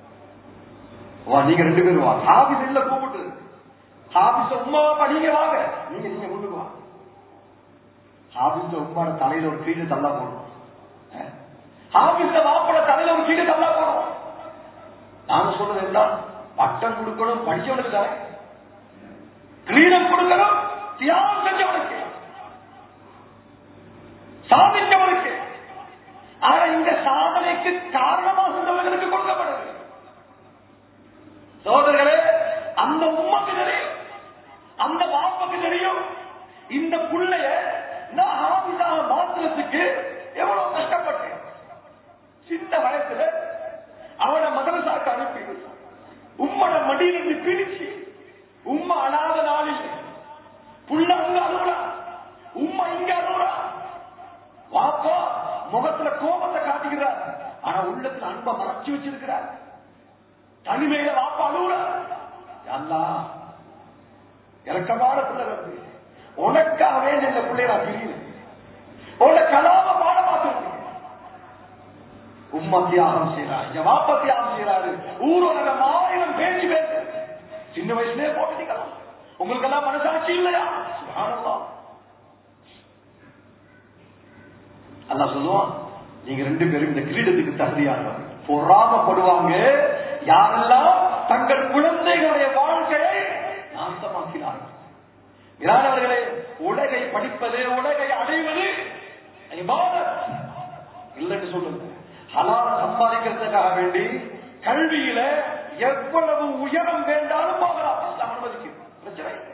நீங்க ரெண்டு பேரும் வாங்க ஹாபிஸ் இல்ல கூப்பிட்டு ஹாபிஸ் உமா வாப்பா நீங்க வாங்க நீங்க நீங்க முன்னுக்கு வாங்க ஹாபிஸ் உமாட தலையில ஒரு கீழே தள்ளா போடும் ஹாபிஸ் வாப்போட தலையில ஒரு கீழே தள்ளா போடும் நாங்க சொல்றது என்ன பட்டம் கொடுக்கணும் படிச்சவனுக்கு தானே கிரீடம் கொடுக்கணும் தியாகம் செஞ்சவனுக்கு சாதித்தவனுக்கு ஆனா இந்த சாதனைக்கு காரணமாக இருந்தவர்களுக்கு கொடுக்கப்படுது சோதர்களே அந்த உண்மைக்கு தெரியும் அந்த வாப்புக்கு தெரியும் இந்த புள்ளைய நான் ஆபிதாக மாத்துறதுக்கு எவ்வளவு கஷ்டப்பட்டேன் சின்ன வயசுல அவனை மதரசாக்கு அனுப்பி உம்மட மடியிலிருந்து பிரிச்சு உம்மா அழாத நாளில் புள்ள அங்க அழுகுறா உம்மா இங்க அழுகுறா வாப்பா முகத்துல கோபத்தை காட்டுகிறார் ஆனா உள்ளத்துல அன்பை மறைச்சு வச்சிருக்கிறார் தனிமையில வாப்பா அழுகுறார் அல்லா இறக்கமான பிள்ளை வந்து உனக்காக வேண்டிய இந்த பிள்ளைய நான் பிரியுது உன்னை கலாம பாட பார்த்துருக்கேன் உம்மா தியாகம் செய்யறாரு என் வாப்பா தியாகம் செய்யறாரு ஊரோட ஆயிரம் பேச்சு பேசு சின்ன வயசுலயே போட்டுக்கலாம் உங்களுக்கு எல்லாம் மனசாட்சி இல்லையா சுப்ஹானல்லாஹ். அல்லாஹ் சொல்லுவான் நீங்க ரெண்டு பேரும் இந்த கிரீடத்துக்கு தகுதியானவர் பொறாமப்படுவாங்க யாரெல்லாம் தங்கள் குழந்தைகளுடைய வாழ்க்கையை நாசமாக்கினார்கள் இரானவர்களே உலகை படிப்பது உலகை அடைவது இபாதத். இல்லைன்னு சொல்லுங்க ஹலால சம்பாதிக்கிறதுக்காக வேண்டி கல்வியில எவ்வளவு உயரம் வேண்டாலும் போகலாம் இஸ்லாம் அனுமதிக்கும் பிரச்சனை இல்லை.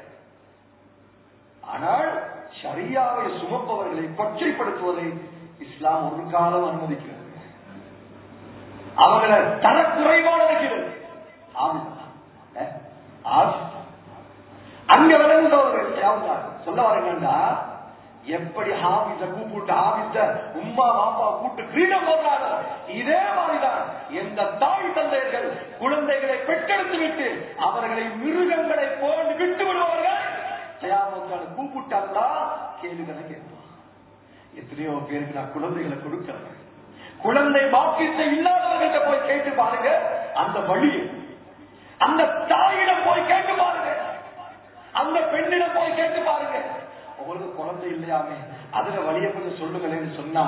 ஆனால் ஷரியாவை சுமப்பவர்களை கொச்சைப்படுத்துவதை இஸ்லாம் ஒரு காலம் அனுமதிக்கிறது அவங்களை தரக்குறைவான வைக்கிறது ஆமிதா. அஹ், ஆஸ். அங்க விளங்குறவர்கள் சொல்ல வரீங்கன்னா எப்படி ஹாபிஸ கூப்பிட்டு ஹாபிஸ உம்மா பாப்பா கூட்டு கிரீடம் போடுறாங்க இதே மாதிரிதான் எந்த தாய் தந்தையர்கள் குழந்தைகளை பெற்றெடுத்து விட்டு அவர்களை மிருகங்களை போன்று விட்டு விடுவார்கள் தயாமத்தான கூப்பிட்டாங்களா கேளுகளை கேட்பான் எத்தனையோ பேருக்கு நான் குழந்தைகளை கொடுக்கிறேன் குழந்தை பாக்கியத்தை இல்லாதவர்கிட்ட போய் கேட்டு பாருங்க அந்த வழி அந்த தாயிடம் போய் கேட்டு பாருங்க அந்த பெண்ணிடம் போய் கேட்டு பாருங்க உங்களுக்கு குழந்தை இல்லையாமே அதுல வழிய கொஞ்சம் சொல்லுங்களேன்னு சொன்னா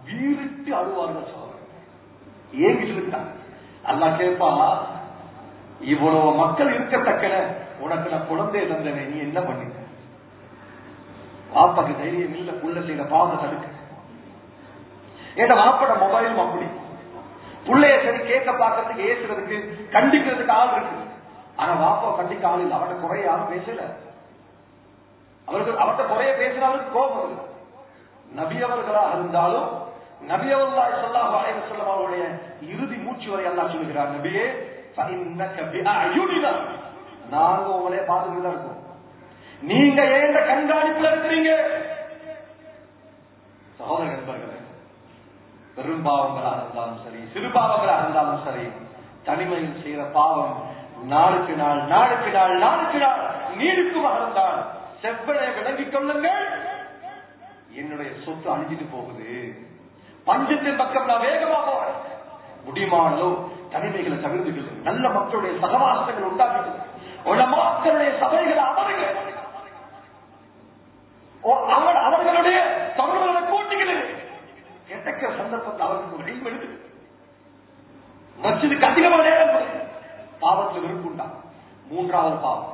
வீரிட்டு அழுவார்கள் சொல்றாங்க ஏங்கிட்டு இருக்காங்க அல்லா கேட்பா இவ்வளவு மக்கள் இருக்கத்தக்கன உனக்கு நான் குழந்தை தந்தனை நீ என்ன பண்ணின வாப்பாக்கு தைரியம் இல்ல புள்ள செய்த பாவத்தை தடுக்க ஏன்னா வாப்பட மொபைலும் அப்படி புள்ளைய சரி கேட்க பார்க்கறதுக்கு ஏசுறதுக்கு கண்டிக்கிறதுக்கு ஆள் இருக்கு ஆனா வாப்பா கண்டிக்க ஆள் இல்லை அவட்ட குறைய யாரும் பேசல அவருக்கு அவர்கிட்ட குறைய பேசின அவருக்கு கோபம் வருது நபி அவர்களாக இருந்தாலும் நபி அவர்களாய் சொல்லாஹ் அலைஹி வஸல்லம் அவருடைய இறுதி மூச்சு வரை அல்லாஹ் சொல்கிறார் நபியே فإنك بأعيننا நாங்க உங்களே பார்த்துட்டு தான் இருக்கோம் நீங்க ஏந்த கண்காணிப்புல இருக்கிறீங்க சகோதர நண்பர்களே பெரும் பாவங்களாக இருந்தாலும் சரி சிறு பாவங்களாக இருந்தாலும் சரி தனிமையில் செய்யற பாவம் நாளுக்கு நாள் நாளுக்கு நாள் நாளுக்கு நாள் நீடிக்குமாக இருந்தால் செவ்வனை விளங்கிக் கொள்ளுங்கள் என்னுடைய சொத்து அழிஞ்சிட்டு போகுது பஞ்சத்தின் பக்கம் நான் வேகமா போறேன் முடியுமானோ தனிமைகளை தவிர்த்துக்கள் நல்ல மக்களுடைய சகவாசங்கள் உண்டாக்கிட்டு உலமாக்களுடைய சபைகளை அமருங்க ஓ, அவர் அவர்களுடைய தமிழர்களை கூட்டிக்கிறது எத்தக்க சந்தர்ப்பத்தை அவர்களுக்கு வெளியும் எடுத்து மச்சிதுக்கு அதிகமாக நேரம் கொடுங்க. பாவத்தில் விருப்புண்டா மூன்றாவது பாவம்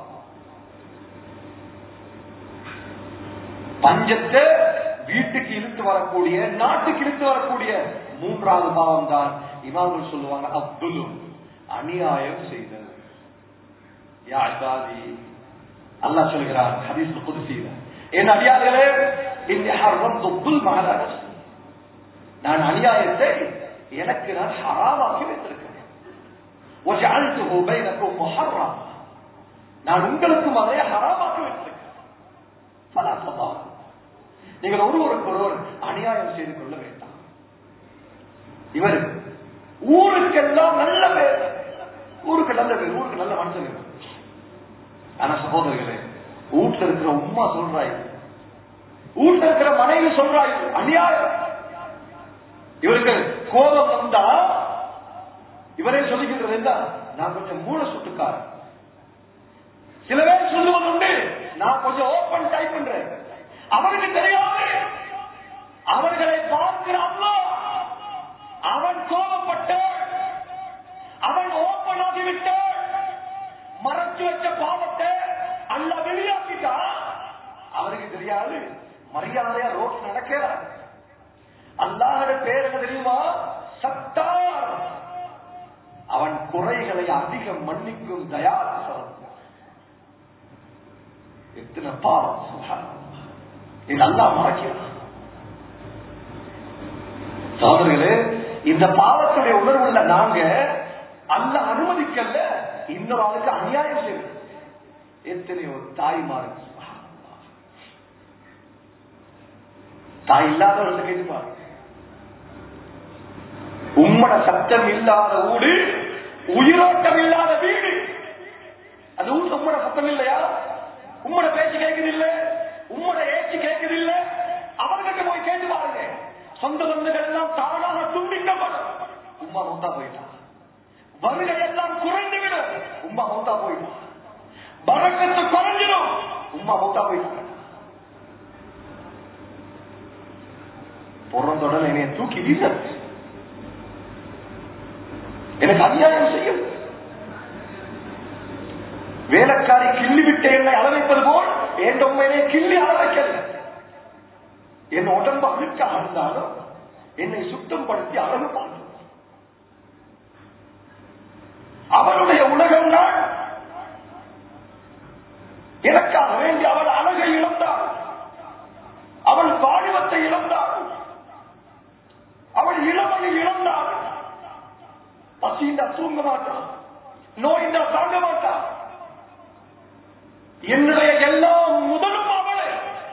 பஞ்சத்தை வீட்டுக்கு இழுத்து வரக்கூடிய நாட்டுக்கு இழுத்து வரக்கூடிய மூன்றாவது பாவம் தான் இமாம்கள் சொல்லுவாங்க அப்துலும் அநியாயம் செய்தல் யா இபாதி அல்லாஹ் சொல்கிறார் ஹதீஸ் குதிசியில என் அடியார்களே இந்த ஹர்வம் தொப்புல் மகாராஜ் நான் அநியாயத்தை எனக்கு நான் ஹராமாக்கி வைத்திருக்கிறேன் وجعلته بينكم محرما நான் உங்களுக்கும் அதை ஹராமாக்கி வைத்திருக்கிறேன் فلا تضاروا நீங்கள் ஒருவருக்கு ஒருவர் அநியாயம் செய்து கொள்ள வேண்டாம் இவர் ஊருக்கெல்லாம் நல்ல பேர் ஊருக்கு நல்ல பேர் ஊருக்கு நல்ல மனுஷன் இவர். ஆனா சகோதரர்களே வீட்டுல இருக்கிற உம்மா சொல்றாய் வீட்டுல இருக்கிற மனைவி சொல்றாய் அநியாயம் இவருக்கு கோபம் வந்தா இவரே சொல்லிக்கிறது என்ன நான் கொஞ்சம் மூல சுட்டுக்காரன் சில பேர் சொல்லுவது உண்டு நான் கொஞ்சம் ஓபன் டைப் பண்றேன் அவருக்கு தெரியாது அவர்களை பார்க்கிற அல்லாஹ் அவன் கோபப்பட்டு அவன் ஓப்பன் ஆகிவிட்டு மறைச்சு வச்ச பாவத்தை அல்ல வெளியாக்கிட்டா அவருக்கு தெரியாது மரியாதையா ரோட் நடக்கிறார் அல்லாஹோட பேர் என்ன தெரியுமா சத்தார் அவன் குறைகளை அதிகம் மன்னிக்கும் தயார் எத்தனை பாவம் சுப்ஹானல்லாஹ். இது நல்லா மறைக்கிறான் சோதர்களே இந்த பாவத்துடைய உணர்வுள்ள நாங்க அல்ல அனுமதிக்கல இன்னொரு ஆளுக்கு அநியாயம் செய்வது எத்தனையோ தாய்மார்கள் சுப்ஹானல்லாஹ். தாய் இல்லாதவர்கள் கேட்டு பாருங்க உம்மட சத்தம் இல்லாத ஊடு உயிரோட்டம் இல்லாத வீடு அது ஊர் உம்மட சத்தம் இல்லையா உம்மட பேச்சு கேட்குது இல்ல உம்மட ஏச்சு கேட்குது இல்ல அவர்கிட்ட போய் கேட்டு பாருங்க சொந்த பந்துகள் எல்லாம் தானாக துண்டிக்கப்படும் உம்மா மௌத்தா போயிட்டா வருகை எல்லாம் குறைந்து விடும் உம்மா மௌத்தா போயிட்டா பறக்கத்து குறைஞ்சிடும் உம்மா மௌத்தா போயிட்டா பிறந்தொடனே என்னை தூக்கி வீச எனக்கு அநியாயம் செய்யும் வேலைக்காரி கிள்ளி விட்டு என்னை அளவைப்பது போல் என் உண்மையிலே கிள்ளி அளவைக்கல்ல என் உடம்பு அழுக்காக இருந்தாலும் என்னை சுத்தப்படுத்தி அழகு பார்த்து அவனுடைய உலகம் நான் எனக்காக வேண்டி அவள் அழகை இழந்தாள் அவள் பாடிவத்தை இழந்தாள் அவள் இளமையை இழந்தாள் பசிந்தா தூங்க மாட்டான் நோய்ந்தா தாங்க மாட்டான் என்னுடைய எல்லா முதலும் அவளை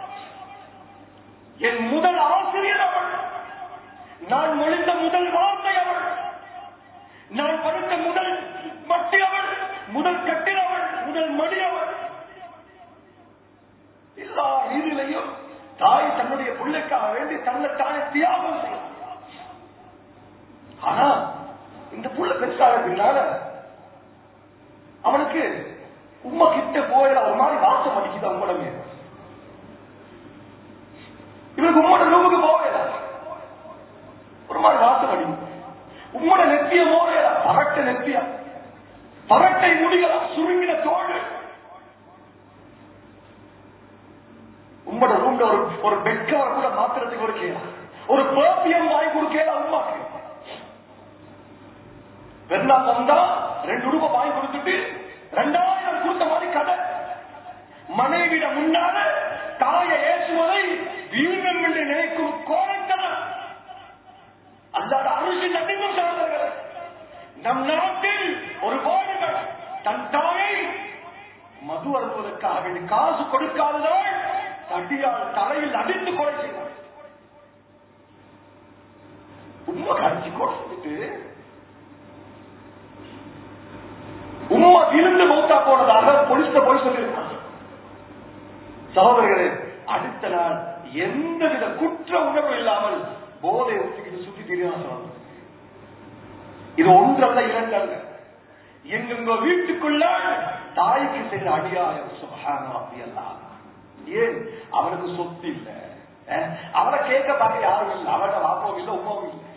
என் முதல் ஆசிரியர் அவள் நான் மொழிந்த முதல் வார்த்தை அவள் நான் படித்த முதல் மட்டி அவள் முதல் கட்டில் அவள் முதல் மடி அவள் எல்லா ரீதியிலையும் தாய் தன்னுடைய பிள்ளைக்காக வேண்டி தன்னை தானே தியாகம் செய்யும் ஆனா இந்த புள்ள பெருசாக பின்னால அவனுக்கு உமா கிட்ட போயிட ஒரு மாதிரி வாசம் அடிக்குது உங்களமே இவனுக்கு உம்மோட ரூமுக்கு போகல ஒரு மாதிரி வாசம் அடிக்கும் உம்மோட நெத்திய போகல பரட்ட நெத்தியா பரட்டை முடிகளா சுருங்கின தோடு உம்மோட ரூம்ல ஒரு ஒரு பெட் கவர் கூட மாத்திரத்துக்கு ஒரு கேளா ஒரு பர்பியம் வாங்கி கொடுக்கல உமாக்கு வெள்ளா வந்தா ரெண்டு ரூபாய் வாங்கி கொடுத்துட்டு ரெண்டாயிரம் கொடுத்த மாதிரி கதை மனைவிட முன்னால தாயை ஏசுவதை வீரம் என்று நினைக்கும் கோரத்தனம் அல்லாத அரிசி நடுங்கும் சகோதரர்கள் நம் நாட்டில் ஒரு வாலிபர் தன் தாயை மது அருந்துவதற்காக வேண்டி காசு கொடுக்காததால் தடியால் தலையில் அடித்து கொலை செய்தார் உண்மை அடிச்சு கொடுத்துட்டு உம்மா விழுந்து மௌத்தா போனதாக போலீஸ் போய் சொல்லியிருக்காங்க சகோதரர்களே அடுத்த நாள் எந்தவித குற்ற உணர்வு இல்லாமல் போதை ஊற்றிக்கிட்டு சுத்தி தெரியாம சொல்றாங்க இது ஒன்றல்ல இரண்டல்ல எங்கெங்க வீட்டுக்குள்ள தாய்க்கு செய்த அநியாயம் சுகான அப்படியெல்லாம் ஏன் அவனுக்கு சொத்து இல்ல அஹ், அவனை கேட்க பார்க்க யாரும் இல்லை அவன வாப்பவும் இல்லை உமாவும் இல்லை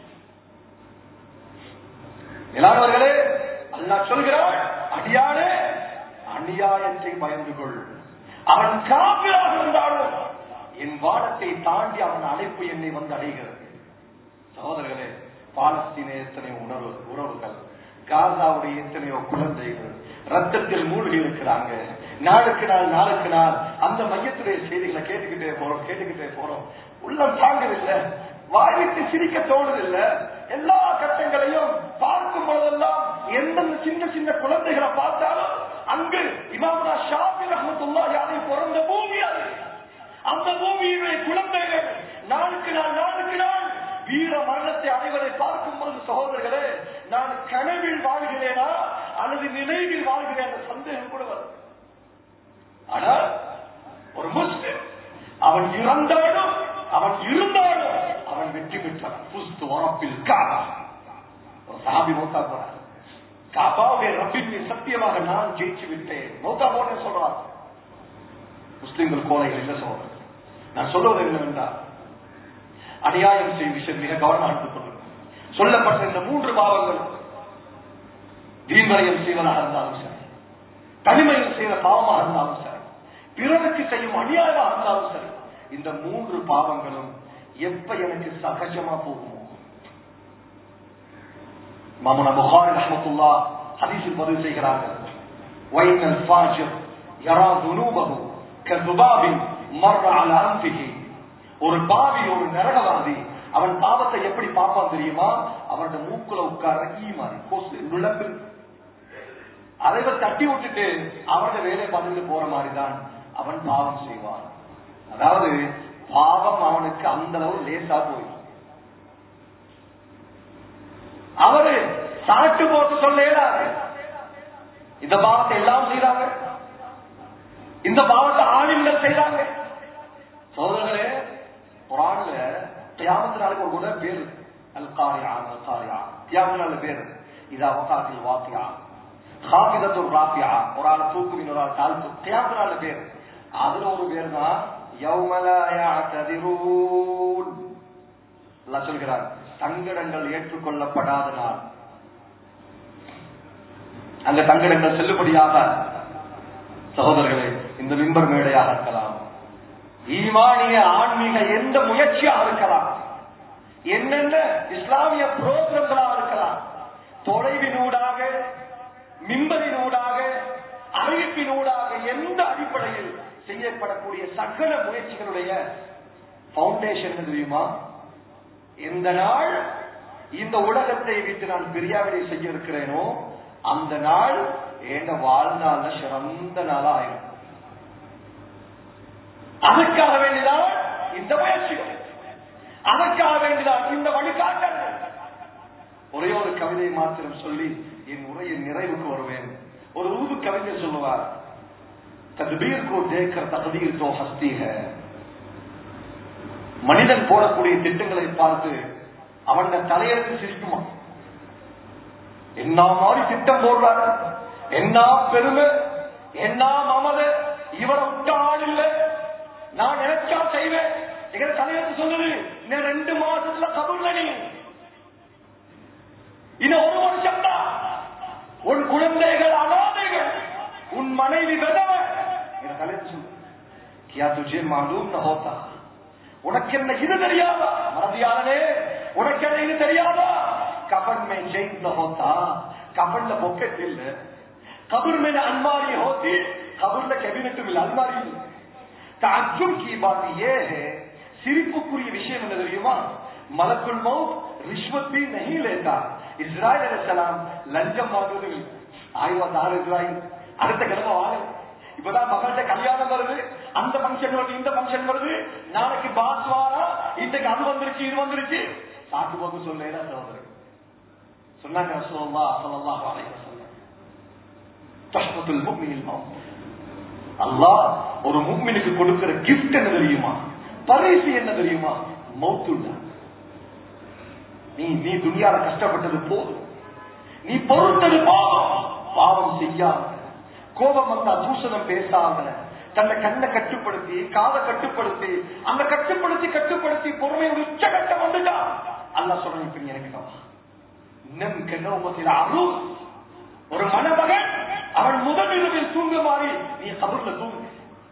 இல்லாதவர்களே அல்லா சொல்கிறான் அடியானே அநியாயத்தை பயந்து கொள் அவன் காப்பியாக இருந்தாலும் என் வானத்தை தாண்டி அவன் அழைப்பு என்னை வந்து அடைகிறது சகோதரர்களே பாலஸ்தீன எத்தனையோ உணர்வு உறவுகள் காசாவுடைய எத்தனையோ குழந்தைகள் ரத்தத்தில் மூழ்கி இருக்கிறாங்க நாளுக்கு நாள் நாளுக்கு நாள் அந்த மையத்துடைய செய்திகளை கேட்டுக்கிட்டே போறோம் கேட்டுக்கிட்டே போறோம் உள்ளம் தாங்கவில்லை வாய்விட்டு சிரிக்க தோணுதில்லை எல்லா கட்டங்களையும் பார்க்கும் போதெல்லாம் எந்தெந்த சின்ன சின்ன குழந்தைகளை பார்த்தாலும் அங்கு இமாமுனா ஷாபி ரஹமத்துல்லா யாரை பிறந்த பூமி அது அந்த பூமியினுடைய குழந்தைகள் நாளுக்கு நாள் நாளுக்கு நாள் வீர மரணத்தை அடைவதை பார்க்கும் பொழுது சகோதரர்களே நான் கனவில் வாழ்கிறேனா அல்லது நினைவில் வாழ்கிறேன் என்ற சந்தேகம் கூட வரும் ஆனால் ஒரு முஸ்லிம் அவன் இறந்தாலும் அவன் இருந்தாலும் அவன் வெற்றி பெற்றான் புஸ்து உறப்பில் காபா ஒரு சாபி மோத்தா போறான் காபாவுடைய ரப்பின் மீது சத்தியமாக நான் ஜெயிச்சு விட்டேன் மோத்தா போனேன் சொல்றான் முஸ்லிம்கள் கோலைகள் என்ன சொல்றது நான் சொல்வது என்னவென்றால் அநியாயம் செய்யும் விஷயம் மிக கவனமாக எடுத்துக் கொள்ளுங்கள் சொல்லப்பட்ட இந்த மூன்று பாவங்கள் வீண்வரையம் செய்வதாக இருந்தாலும் சரி தனிமையில் செய்த பாவமாக இருந்தாலும் சரி பிறருக்கு செய்யும் அநியாயமாக இருந்தாலும் சரி இந்த மூன்று பாவங்களும் எப்ப எனக்கு சகஜமா போகுமோ மாமனா புகாரி ரஹமத்துல்லா ஹதீஸில் பதிவு செய்கிறார்கள் வைனல் ஃபாஜிர் யரா துனூபஹு கதுபாபின் மர்ர அலா அன்ஃபிஹி ஒரு பாவி ஒரு நரகவாதி அவன் பாவத்தை எப்படி பார்ப்பான் தெரியுமா அவனோட மூக்குல உட்கார ஈ மாதிரி கொசு நுழம்பு அதை தட்டி விட்டுட்டு அவனோட வேலை பார்த்துட்டு போற மாதிரிதான் அவன் பாவம் செய்வான் அதாவது பாவம் அவனுக்கு அந்த அளவு லேசா போயிடும் அவரு சாட்டு போட்டு சொல்ல இயலாது இந்த பாவத்தை எல்லாம் செய்றாங்க இந்த பாவத்தை ஆணிகள் செய்றாங்க சோதரர்களே குரான்ல கியாமத்து நாளுக்கு ஒரு கூட பேர் அல் காரியா அல் காரியா கியாமத்து நாள் பேர் இது அவகாத்தில் வாக்கியா ஹாபிதத்து ராபியா ஒரு ஆள் தூக்குவின் ஒரு ஆள் தாழ்த்து கியாமத்து நாள் பேர் அதுல ஒரு பேர் தான் சொல்கிறார் சங்கடங்கள் ஏற்றுக்கொள்ளப்படாத நாள் அந்த சங்கடங்கள் செல்லுபடியாக சகோதரர்களே இந்த மிம்பர் மேடையாக இருக்கலாம் ஈமானிய ஆன்மீக எந்த முயற்சியாக இருக்கலாம் என்னென்ன இஸ்லாமிய புரோகிரங்களாக இருக்கலாம் தொலைவினூடாக மிம்பரினூடாக அறிவிப்பினூடாக எந்த அடிப்படையில் செய்யப்படக்கூடிய சகல முயற்சிகளுடைய பவுண்டேஷன் தெரியுமா எந்த நாள் இந்த உலகத்தை விட்டு நான் பிரியாவிடை செய்ய இருக்கிறேனோ அந்த நாள் என் வாழ்நாள்ல சிறந்த நாளா ஆயிரும் அதற்காக வேண்டிதான் இந்த முயற்சிகள் அதற்காக வேண்டிதான் இந்த வழிகாட்டல் ஒரே ஒரு கவிதையை மாத்திரம் சொல்லி என் உரையின் நிறைவுக்கு வருவேன் ஒரு ஊது கவிஞர் சொல்லுவார் தக்பீர் கோ தேக்கர் தகதீர் தோ ஹஸ்தி ஹை மனிதன் போடக்கூடிய திட்டங்களை பார்த்து அவன் தலையெழுத்து சிரிக்குமா என்ன மாதிரி திட்டம் போடுறாரு என்ன பெருமை என்ன மமது இவரை விட்ட ஆள் இல்லை நான் நினைச்சா செய்வேன் எங்க தலையெழுத்து சொல்லுது இன்னும் ரெண்டு மாசத்துல கபூர்ல நீ இன்னும் ஒரு வருஷம் தான் உன் குழந்தைகள் அனாதை மனைவி விதவை என கலைத்து சொல்லு கியா துஜே மாலூம் ந ஹோத்தா உனக்கு என்ன இது தெரியாதா மறதியானே உனக்கு என்ன இது தெரியாதா கபன் மே ஜெயின் ந ஹோத்தா கபன்ல பொக்கெட் இல்ல கபர் में अलमारी होती कबर में कैबिनेट में अलमारी இல்ல ताज्जुब की बात ये है சிரிப்புக்குரிய விஷயம் என்ன தெரியுமா மலக்குள் மௌத் ரிஷ்வத் भी नहीं लेता இஸ்ராயல் அலைஹிஸ்ஸலாம் லஞ்சம் வாங்குவது இல்லை. ஆயிரம் ஆறு இஸ்ராயல் அடுத்த கிழமை வாங்க இப்பதான் மகள்கிட்ட கல்யாணம் வருது அந்த ஃபங்க்ஷன் வருது இந்த ஃபங்க்ஷன் வருது நாளைக்கு பாஸ் வாரா இன்னைக்கு அது வந்துருச்சு இது வந்துருச்சு சாக்கு போக்கு சொல்லேதான் சகோதரர் சொன்னாங்க ரசூலுல்லாஹ் ஸல்லல்லாஹு அலைஹி வஸல்லம் தஹ்மத்துல் முஃமினில் மௌத் அல்லாஹ் ஒரு முக்மினுக்கு கொடுக்கிற கிஃப்ட் என்ன தெரியுமா பரிசு என்ன தெரியுமா மௌத்துள்ள நீ நீ துணியால கஷ்டப்பட்டது போதும் நீ பொறுத்தது போதும் பாவம் செய்யாம கோபம் வந்தா தூஷணம் பேசாம தன்னை கண்ணை கட்டுப்படுத்தி காதை கட்டுப்படுத்தி அந்த கட்டுப்படுத்தி கட்டுப்படுத்தி பொறுமை ஒரு உச்சகட்டம் வந்துட்டா அல்லா சொல்றேன் இப்ப நீ எனக்கு தான் நம் கண்ணோமத்தில் அருள் ஒரு மணமகன் அவன் முதல் இரவில் தூங்குமாறி நீ கபர்ல தூங்கு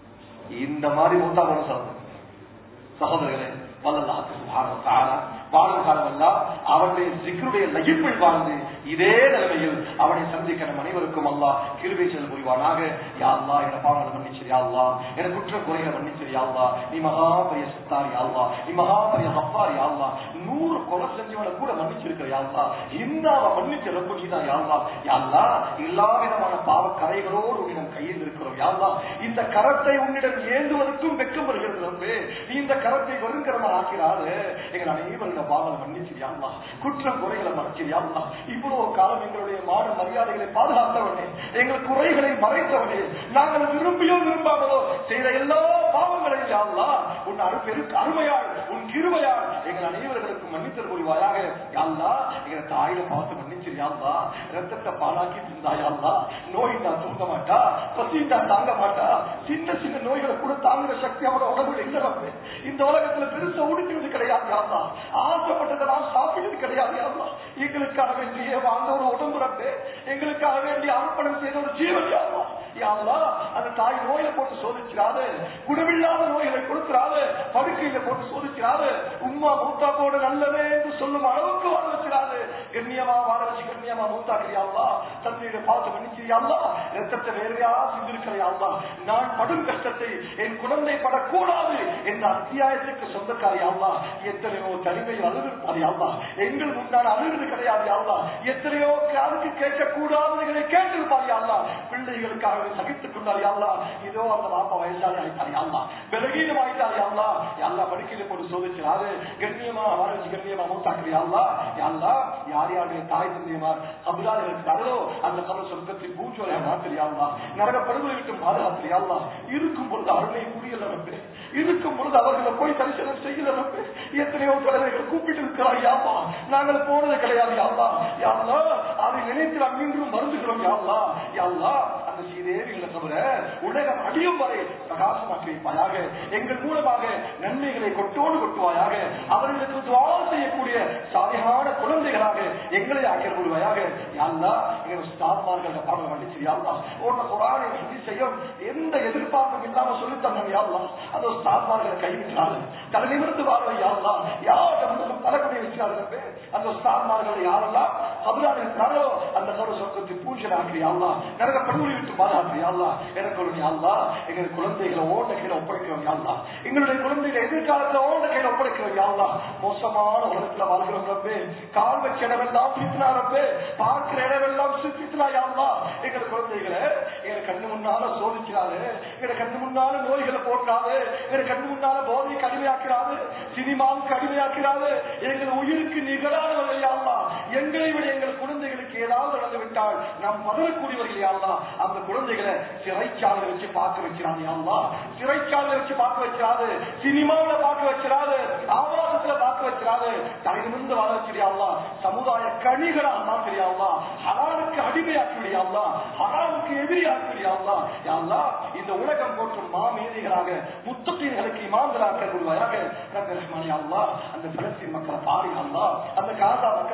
இந்த மாதிரி மூத்தா போன சகோதரர் சகோதரர்களே வல்லல்லாஹு சுப்ஹானஹு வ தஆலா வாழும் காலமெல்லாம் அவனுடைய சிக்கருடைய லயிப்பில் வாழ்ந்து இதே நிலைமையில் அவனை சந்திக்க நம் அனைவருக்கும் அல்லாஹ் கிருபை செல் புரிவானாக யா அல்லாஹ் என பாவங்களை மன்னிச்சிரு யா அல்லாஹ் என குற்ற குறைகளை மன்னிச்சிரு யா அல்லாஹ் நீ மகா பெரிய சித்தார் யா அல்லாஹ் நீ மகா பெரிய ஹப்பார் யா அல்லாஹ் நூறு கொலை செஞ்சவனை கூட மன்னிச்சிருக்கிற யா அல்லாஹ் இன்னாவ மன்னிச்ச ரொம்ப நீதான் யா அல்லாஹ் யா அல்லாஹ் எல்லா விதமான பாவ கரைகளோடு உன்னிடம் கையில் இருக்கிறோம் யா அல்லாஹ் இந்த கரத்தை உன்னிடம் ஏந்துவதற்கும் வெக்கம் வருகிறது ரப்பே நீ இந்த கரத்தை வருங்கிறமா ஆக்கிறாரு எங்கள் அனைவருடைய பாவங்களை மன்னிச்சிரியா அல்லாஹ் குற்றம் குறைகளை மறைச்சிரியா அல்லாஹ் இவ்வளவு காலம் எங்களுடைய மான மரியாதைகளை பாதுகாத்தவனே எங்கள் குறைகளை மறைத்தவனே நாங்கள் விரும்பியோ விரும்பாமலோ செய்த எல்லா பாவங்களையும் யா அல்லாஹ் உன் அருப்பெருக்கு அருமையாள் உன் கிருமையாள் எங்கள் அனைவர்களுக்கும் மன்னித்தல் புரிவாயாக யா அல்லாஹ் எங்களை தாயில பார்த்து மன்னிச்சிரியா அல்லாஹ் ரத்தத்தை பாலாக்கி இருந்தாயா அல்லாஹ் நோய் நான் தூங்க மாட்டா பசி நான் தாங்க மாட்டா சின்ன சின்ன நோய்களை கூட தாங்குற சக்தி அவனோட உடம்புல இல்ல ரப்பே. இந்த உலகத்துல பெருசா உடுக்கிறது கிடையாது யாருலா ஆசைப்பட்டதெல்லாம் சாப்பிட்டது கிடையாது யாருலா எங்களுக்காக வேண்டிய வாழ்ந்த ஒரு உடம்பு ரப்பே எங்களுக்காக வேண்டிய அர்ப்பணம் செய்த ஒரு ஜீவன் யாருலா யாருலா அந்த தாய் நோயில போட்டு சோதிச்சிடாது குணமில்லாத நோய்களை கொடுக்கிறாது படுக்கையில போட்டு சோதிக்கிறாது உம்மா மூத்தாக்கோடு நல்லவே என்று சொல்லும் அளவுக்கு வாழ வச்சிடாது கண்ணியமா வாழ வச்சு கண்ணியமா மூத்தாக்கிறியாவா தந்தையிட பார்த்து மன்னிச்சிரியாவா ரத்தத்தை வேறையா செஞ்சிருக்கிறையாவா நான் படும் கஷ்டத்தை என் குழந்தை படக்கூடாது என்ற அத்தியாயத்துக்கு சொந்தக்காரியாவா எத்தனையோ தனிமையில் அழுதிருப்பாரியாவா எங்கள் முன்னாடி அழுகிறது கிடையாது யாவா எத்தனையோ காதுக்கு கேட்கக்கூடாதவைகளை கேட்டிருப்பாரியாவா பிள்ளைகளுக்காக சகித்துக் கொண்டாரியாவா இதோ அந்த பாப்பா வயசாளி ஆயிட்டாரியாவா பலகீனம் ஆயிட்டாரியாவா யாரா படுக்கையில போட்டு சோதிக்கிறாரு கண்ணியமா வாரஞ்சி கண்ணியமா மூத்தாக்குறியாவா யாரா யார் யாருடைய தாய் தந்தையமார் கபிலாக இருக்கிறார்களோ அந்த கபல சொர்க்கத்தை பூஞ்சோலையா மாத்திரியாவா நரக படுகொலை விட்டு பாதுகாத்திரியாவா இருக்கும் பொழுது அருளை புரியல ரப்பே இருக்கும் பொழுது அவர்களை போய் தரிசனம் செய்யல ரப்பே எத்தனையோ தலைவர்கள் கூப்பிட்டு இருக்கிறார் யாவா நாங்கள் போனது கிடையாது யாவா யாவா அதை நினைத்து நாம் மீண்டும் மருந்துகிறோம் யாவா யாவா அந்த ஸ்ரீதேவிகளை தவிர உலகம் அடியும் வரை பிரகாசமாக்கி வைப்பாயாக எங்கள் மூலமாக நன்மைகளை கொட்டோடு கொட்டுவாயாக அவர்களுக்கு துவா செய்யக்கூடிய சாதியான குழந்தைகளாக எங்களை ஆக்கிய கொள்வாயாக யாருலா எங்கள் ஸ்தான்மார்கள் பாடம் மன்னிச்சு யாருலா உன்ன குரானை செய்யும் எந்த எதிர்பார்ப்பும் இல்லாம சொல்லி தந்தாங்க யாருலா அந்த ஸ்தான்மார்களை கைவிட்டாரு தலை நிமிர்ந்து வாழ்வை யாருலா யாரும் தலைப்படி வச்சாரு அந்த ஸ்தான்மார்களை யாரெல்லாம் கபரான் இருக்கிறாரோ அந்த கபர சொர்க்கத்தை பூஜை ஆக்கிறியாவா நரக படுகொலை விட்டு பாதுகாக்கிறியாவா எனக்கு ஒரு யாழ்லா எங்கள் குழந்தைகளை ஓட்ட கீழே ஒப்படைக்கிறோம் யாழ்லா எங்களுடைய குழந்தைகளை எதிர்காலத்துல ஓட்ட கீழே ஒப்படைக்கிறோம் யாழ்லா மோசமான உலகத்துல வாழ்கிறோம் ரப்பே கால் வச்ச இடமெல்லாம் பிரித்தினா ரப்பே பார்க்கிற இடமெல்லாம் சுத்தினா யாழ்லா எங்கள் குழந்தைகளை எங்க கண்ணு முன்னால சோதிக்கிறாரு எங்க கண்ணு முன்னால நோய்களை போட்டாரு எங்க கண்ணு முன்னால போதையை கடுமையாக்கிறாரு சினிமாவுக்கு அடிமையாக்கிறாரு எங்கள் உயிருக்கு நிகரானவர்கள் யாழ்லா எங்களை விட எங்கள் குழந்தைகளுக்கு ஏதாவது நடந்து விட்டால் நாம் பதறக்கூடியவர்கள் யாழ்லா அந்த குழந்தைகளை சிறைச்சாலை வச்சு பார்க்க வைக்கிறாங்க யாழ்லா சிறைச்சாலை வச்சு பார்க்க வைக்கிறாரு சினிமாவில பார்க்க வைக்கிறாரு ஆபாசத்துல பார்க்க வைக்கிறாரு தலைநிமிர்ந்து வாழ வச்சிருயாங்களா சமுதாய கணிகளா மாத்திரியாங்களா ஹலாலுக்கு அடிமையாக்கிவிடியாங்களா ஹலாலுக்கு எதிரியாக்கிவிடியாங்களா யாழ்லா இந்த உலகம் போற்றும் மாமேதிகளாக முத்தகீன்களுக்கு இமாந்தராக்க கொள்வாயாக ரஹ்மானி அல்லா அந்த பலஸ்தீன் மக்களை பாரி அல்லா அந்த காசா மக்களை பாரி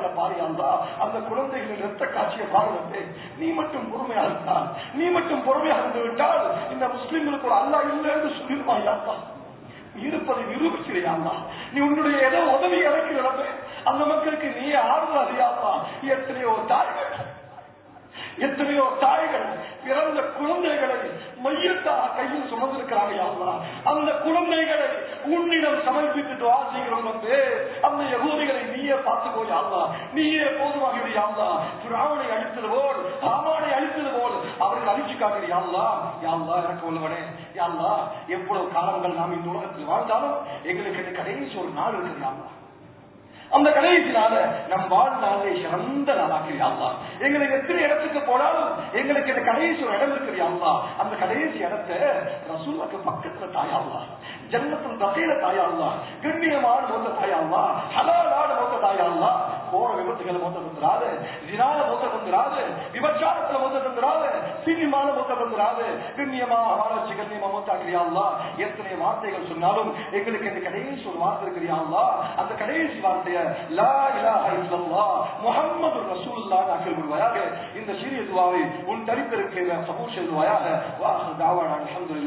அல்லா அந்த குழந்தைகளின் ரத்த காட்சியை பாருங்க நீ மட்டும் பொறுமையாக இருந்தால் நீ மட்டும் பொறுமையாக இருந்து விட்டால் இந்த முஸ்லிம்களுக்கு ஒரு அல்லா இல்லை என்று சொல்லிடுவாயா இருப்பதை நிரூபிச்சிருயாமா நீ உன்னுடைய ஏதோ உதவி இறக்கிறது அந்த மக்களுக்கு நீ ஆறுதல் அறியாமா எத்தனையோ தாய்கள் எத்தனையோ தாய்கள் பிறந்த குழந்தைகளை மையத்தாக கையில் சுமந்திருக்கிறாங்க யாருலா அந்த குழந்தைகளை உன்னிடம் சமர்ப்பித்து துவா செய்கிறோம் வந்து அந்த யகூதிகளை நீயே பார்த்துக்கோ யாருலா நீயே போதுமாக யாருலா ராவனை அழித்தது போல் ஆமானை அழித்தது போல் அவர்கள் அழிச்சு காட்டுற யாருலா யாருலா எனக்கு உள்ளவனே யாருலா எவ்வளவு காலங்கள் நாம் இந்த உலகத்தில் வாழ்ந்தாலும் எங்களுக்கு இந்த கடைசி ஒரு நாள் இருக்குது யாருலா அந்த கடைசி நாள நம் வாழ்நாளை சிறந்த நாளாக்கிறியாங்களா எங்களுக்கு எத்தனை இடத்துக்கு போனாலும் எங்களுக்கு இந்த கடைசி ஒரு இடம் இருக்கிறியாங்களா அந்த கடைசி இடத்தை ரசூலுக்கு பக்கத்துல தாயாங்களா ஜன்னத்தில் தகையில தாயாங்களா கண்ணியமான மொத்த தாயாங்களா ஹலாலான மொத்த தாயாங்களா போற விபத்துகளை மொத்த தந்துராது தினால மொத்த தந்துராது விபச்சாரத்துல மொத்த தந்துராது சினிமால மொத்த தந்துராது கண்ணியமா ஆராய்ச்சி கண்ணியமா மொத்தாக்கிறியாங்களா எத்தனை வார்த்தைகள் சொன்னாலும் எங்களுக்கு இந்த கடைசி ஒரு வார்த்தை இருக்கிறியாங்களா அந்த கடைசி வார்த்தையை லா இலாஹ இல்லல்லாஹ் முஹம்மது ரசூலுல்லாஹ் ஆக்கல் விடுவாயாக இந்த சிறிய துவாவை உன் தரித்திருக்கிற சமூக துவாயாக வாஹ் தாவான அல்ஹம்துலில்லாஹ்